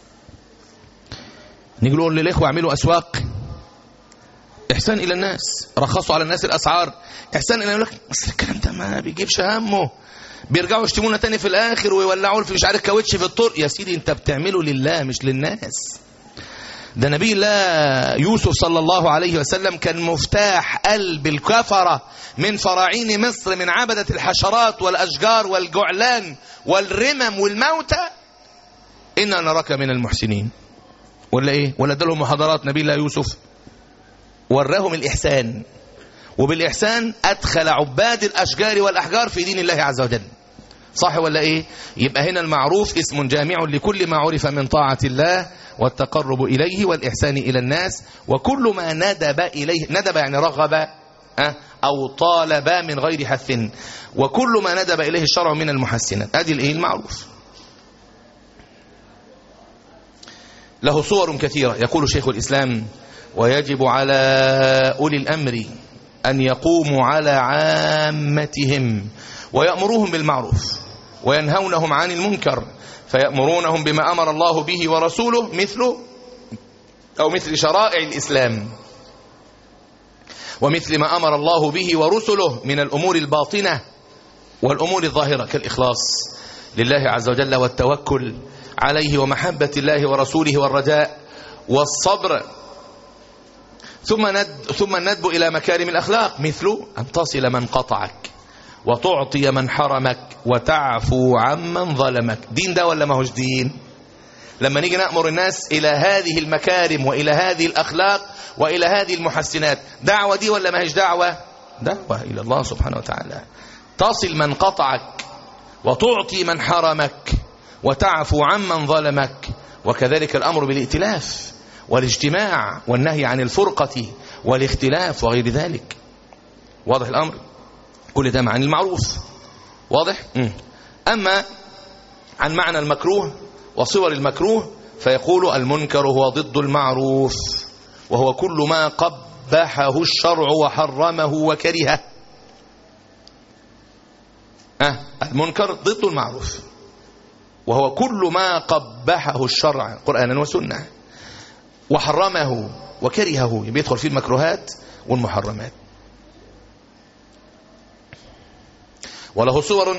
نيجي نقول للإخوة اعملوا أسواق إحسان إلى الناس رخصوا على الناس الأسعار إحسان إلى لك بس الكلام ده ما بيجيبش همه بيرجعوا يشتمونا تاني في الاخر ويولعوا في مش عارف كاوتش في الطرق يا سيدي انت بتعمله لله مش للناس ده نبي الله يوسف صلى الله عليه وسلم كان مفتاح قلب الكفرة من فراعين مصر من عبدة الحشرات والأشجار والجعلان والرمم والموتى إنا نراك من المحسنين ولا إيه ولا دلهم محاضرات نبي الله يوسف وراهم الإحسان وبالإحسان أدخل عباد الأشجار والأحجار في دين الله عز وجل صح ولا إيه يبقى هنا المعروف اسم جامع لكل ما عرف من طاعة الله والتقرب إليه والإحسان إلى الناس وكل ما ندب إليه ندب يعني رغب أو طالب من غير حث وكل ما ندب إليه الشرع من المحسنات هذه الإيه المعروف له صور كثيرة يقول شيخ الإسلام ويجب على أولي الأمر أن يقوموا على عامتهم ويأمروهم بالمعروف وينهونهم عن المنكر فيأمرونهم بما أمر الله به ورسوله مثل أو مثل شرائع الإسلام ومثل ما أمر الله به ورسله من الأمور الباطنة والأمور الظاهرة كالإخلاص لله عز وجل والتوكل عليه ومحبة الله ورسوله والرجاء والصبر ثم ند ثم الندب إلى مكارم الأخلاق مثل أن تصل من قطعك وتعطي من حرمك وتعفو عمن ظلمك دين ده ولا ما هوش دين لما نيجي نأمر الناس إلى هذه المكارم وإلى هذه الأخلاق وإلى هذه المحسنات دعوة دي ولا ما هيش دعوة دعوة إلى الله سبحانه وتعالى تصل من قطعك وتعطي من حرمك وتعفو عمن ظلمك وكذلك الأمر بالائتلاف والاجتماع والنهي عن الفرقة والاختلاف وغير ذلك واضح الأمر كل ده معنى المعروف واضح م. أما عن معنى المكروه وصور المكروه فيقول المنكر هو ضد المعروف وهو كل ما قبحه الشرع وحرمه وكرهه أه المنكر ضد المعروف وهو كل ما قبحه الشرع قرآنا وسنة وحرمه وكرهه بيدخل فيه المكروهات والمحرمات وله صور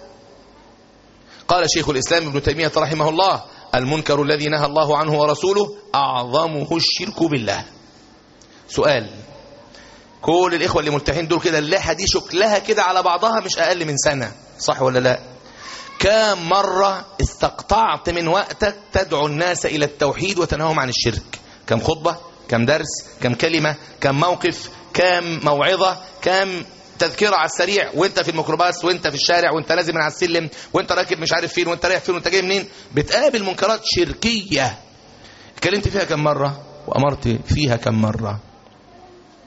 قال شيخ الإسلام ابن تيمية رحمه الله المنكر الذي نهى الله عنه ورسوله أعظمه الشرك بالله سؤال كل الإخوة اللي ملتحين دول كده اللحى دي شكلها كده على بعضها مش أقل من سنة صح ولا لا كم مرة استقطعت من وقتك تدعو الناس إلى التوحيد وتنهاهم عن الشرك كم خطبة كم درس كم كلمة كم موقف كم موعظة كم تذكرة على السريع وانت في الميكروباص وانت في الشارع وانت نازل من على السلم وانت راكب مش عارف فين وانت رايح فين وانت جاي منين بتقابل منكرات شركية اتكلمت فيها كم مرة وأمرت فيها كم مرة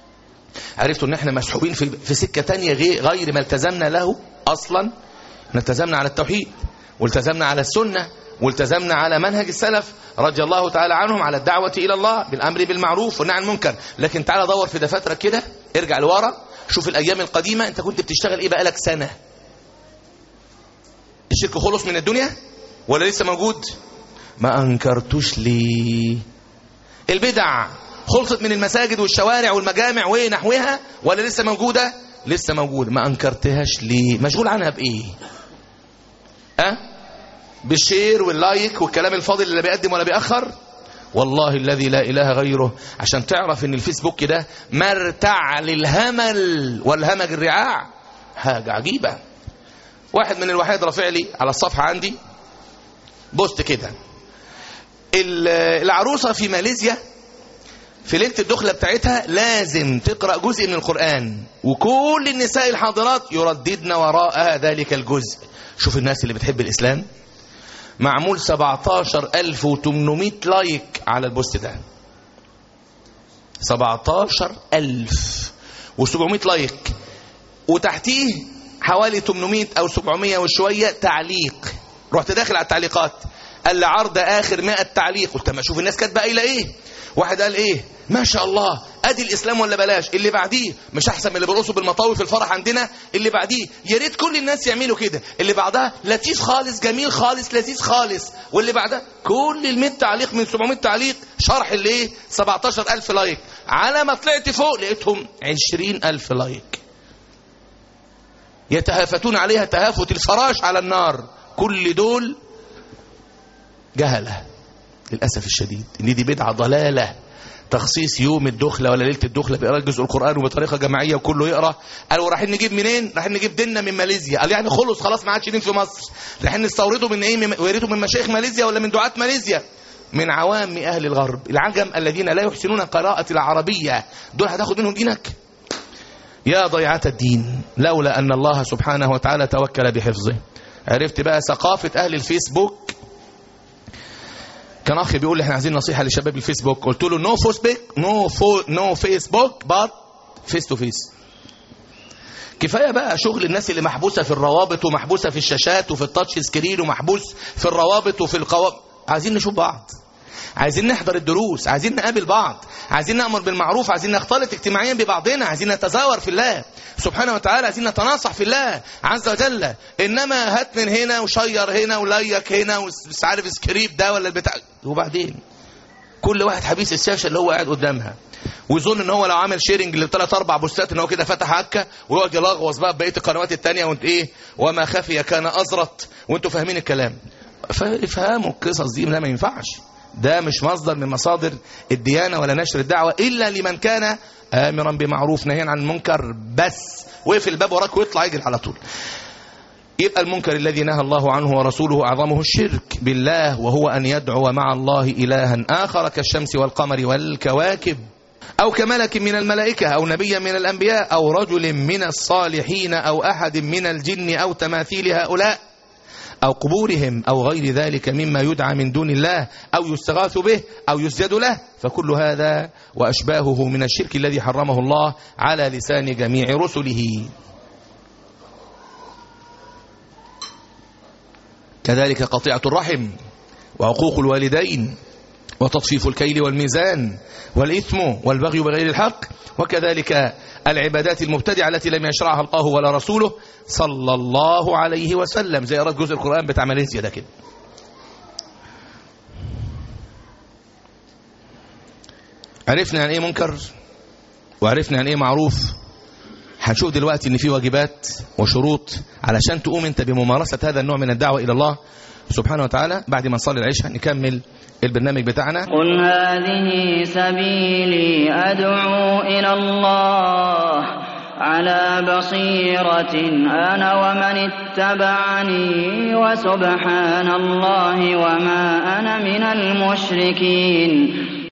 عرفتوا ان احنا مسحوبين في, في سكة تانية غير, غير ما التزمنا له اصلا التزمنا على التوحيد والتزمنا على السنة والتزمنا على منهج السلف رضي الله تعالى عنهم على الدعوة إلى الله بالأمر بالمعروف والنهي عن المنكر لكن تعالى دور في دفاترك كده ارجع لورا شوف الأيام القديمة أنت كنت بتشتغل إيه بقالك سنة الشرك خلص من الدنيا ولا لسه موجود ما أنكرتوش ليه البدع خلصت من المساجد والشوارع والمجامع ونحوها ولا لسه موجودة لسه موجودة ما أنكرتهاش ليه مشغول عنها بإيه أه بالشير واللايك والكلام الفاضل اللي بيقدم ولا بيأخر والله الذي لا إله غيره عشان تعرف ان الفيسبوك ده مرتع للهمل والهمج الرعاع حاجة عجيبة واحد من الوحيد رافع لي على الصفحة عندي بوست كده العروسة في ماليزيا في ليلة الدخلة بتاعتها لازم تقرأ جزء من القرآن وكل النساء الحاضرات يرددن وراء ذلك الجزء شوف الناس اللي بتحب الإسلام معمول 17800 لايك على البوست ده 17700 لايك وتحتيه حوالي 800 او 700 وشويه تعليق رحت داخل على التعليقات قال لي عرض اخر 100 تعليق قلت ما اشوف الناس كاتبه قايله ايه واحد قال ايه ما شاء الله ادي الاسلام ولا بلاش اللي بعديه مش احسن من اللي بيرقصوا بالمطاوي في الفرح عندنا اللي بعديه يا ريت كل الناس يعملوا كده اللي بعدها لطيف خالص جميل خالص لذيذ خالص واللي بعدها كل ال 100 تعليق من 700 تعليق شرح اللي ايه 17000 لايك على ما طلعت فوق لقيتهم 20000 لايك يتهافتون عليها تهافت الفراش على النار كل دول جهله للاسف الشديد ان دي بدعه ضلاله تخصيص يوم الدخله ولا ليله الدخله بقراءه جزء القران وبطريقه جماعيه وكله يقرا قالوا رايحين نجيب منين رايحين نجيب ديننا من ماليزيا قال يعني خلص خلاص ما عادش دين في مصر رايحين نستورده من ايه من ويريته من مشايخ ماليزيا ولا من دعاه ماليزيا من عوام اهل الغرب العجم الذين لا يحسنون قراءه العربيه دول هتاخد منهم دينك يا ضيعه الدين لولا ان الله سبحانه وتعالى توكل بحفظه عرفت بقى ثقافه اهل الفيسبوك كان اخي بيقول لي احنا عايزين نصيحه لشباب الفيسبوك قلت له نو فيسبوك نو فو نو فيسبوك بات فيس تو فيس كفايه بقى شغل الناس اللي محبوسه في الروابط ومحبوسه في الشاشات وفي التاتش سكرين ومحبوس في الروابط وفي القوائم عايزين نشوف بعض عايزين نحضر الدروس عايزين نقابل بعض عايزين نأمر بالمعروف عايزين نختلط اجتماعيا ببعضنا عايزين نتزاور في الله سبحانه وتعالى عايزين نتناصح في الله عز وجل انما هات من هنا وشير هنا ولايك هنا ومش عارف سكريب ده ولا البتاع وبعدين كل واحد حبيس الشاشه اللي هو قاعد قدامها ويظن ان هو لو عمل شيرنج لثلاث اربع بوستات ان هو كده فتح هكه ويقعد يلغوص بقى بقيه القنوات الثانيه وانت ايه وما خفي كان ازرط وانتوا فاهمين الكلام فافهموا القصص دي لا ما ينفعش ده مش مصدر من مصادر الديانة ولا نشر الدعوة إلا لمن كان آمرا بمعروف نهيا عن المنكر بس وقف الباب وراك ويطلع يجري على طول يبقى المنكر الذي نهى الله عنه ورسوله أعظمه الشرك بالله وهو أن يدعو مع الله إلها آخر كالشمس والقمر والكواكب أو كملك من الملائكة أو نبيا من الأنبياء أو رجل من الصالحين أو أحد من الجن أو تماثيل هؤلاء أو قبورهم أو غير ذلك مما يدعى من دون الله أو يستغاث به أو يسجد له فكل هذا وأشباهه من الشرك الذي حرمه الله على لسان جميع رسله كذلك قطيعة الرحم وعقوق الوالدين وتطفيف الكيل والميزان والإثم والبغي بغير الحق وكذلك العبادات المبتدعة التي لم يشرعها الله ولا رسوله صلى الله عليه وسلم زي قرأت جزء القرآن بتاع ماليزيا ده كده عرفنا عن ايه منكر وعرفنا عن ايه معروف هنشوف دلوقتي ان في واجبات وشروط علشان تقوم انت بممارسة هذا النوع من الدعوة الى الله سبحانه وتعالى بعد ما نصلي العشاء نكمل البرنامج بتاعنا قل هذه سبيلي أدعو إلى الله على بصيرة أنا ومن اتبعني وسبحان الله وما أنا من المشركين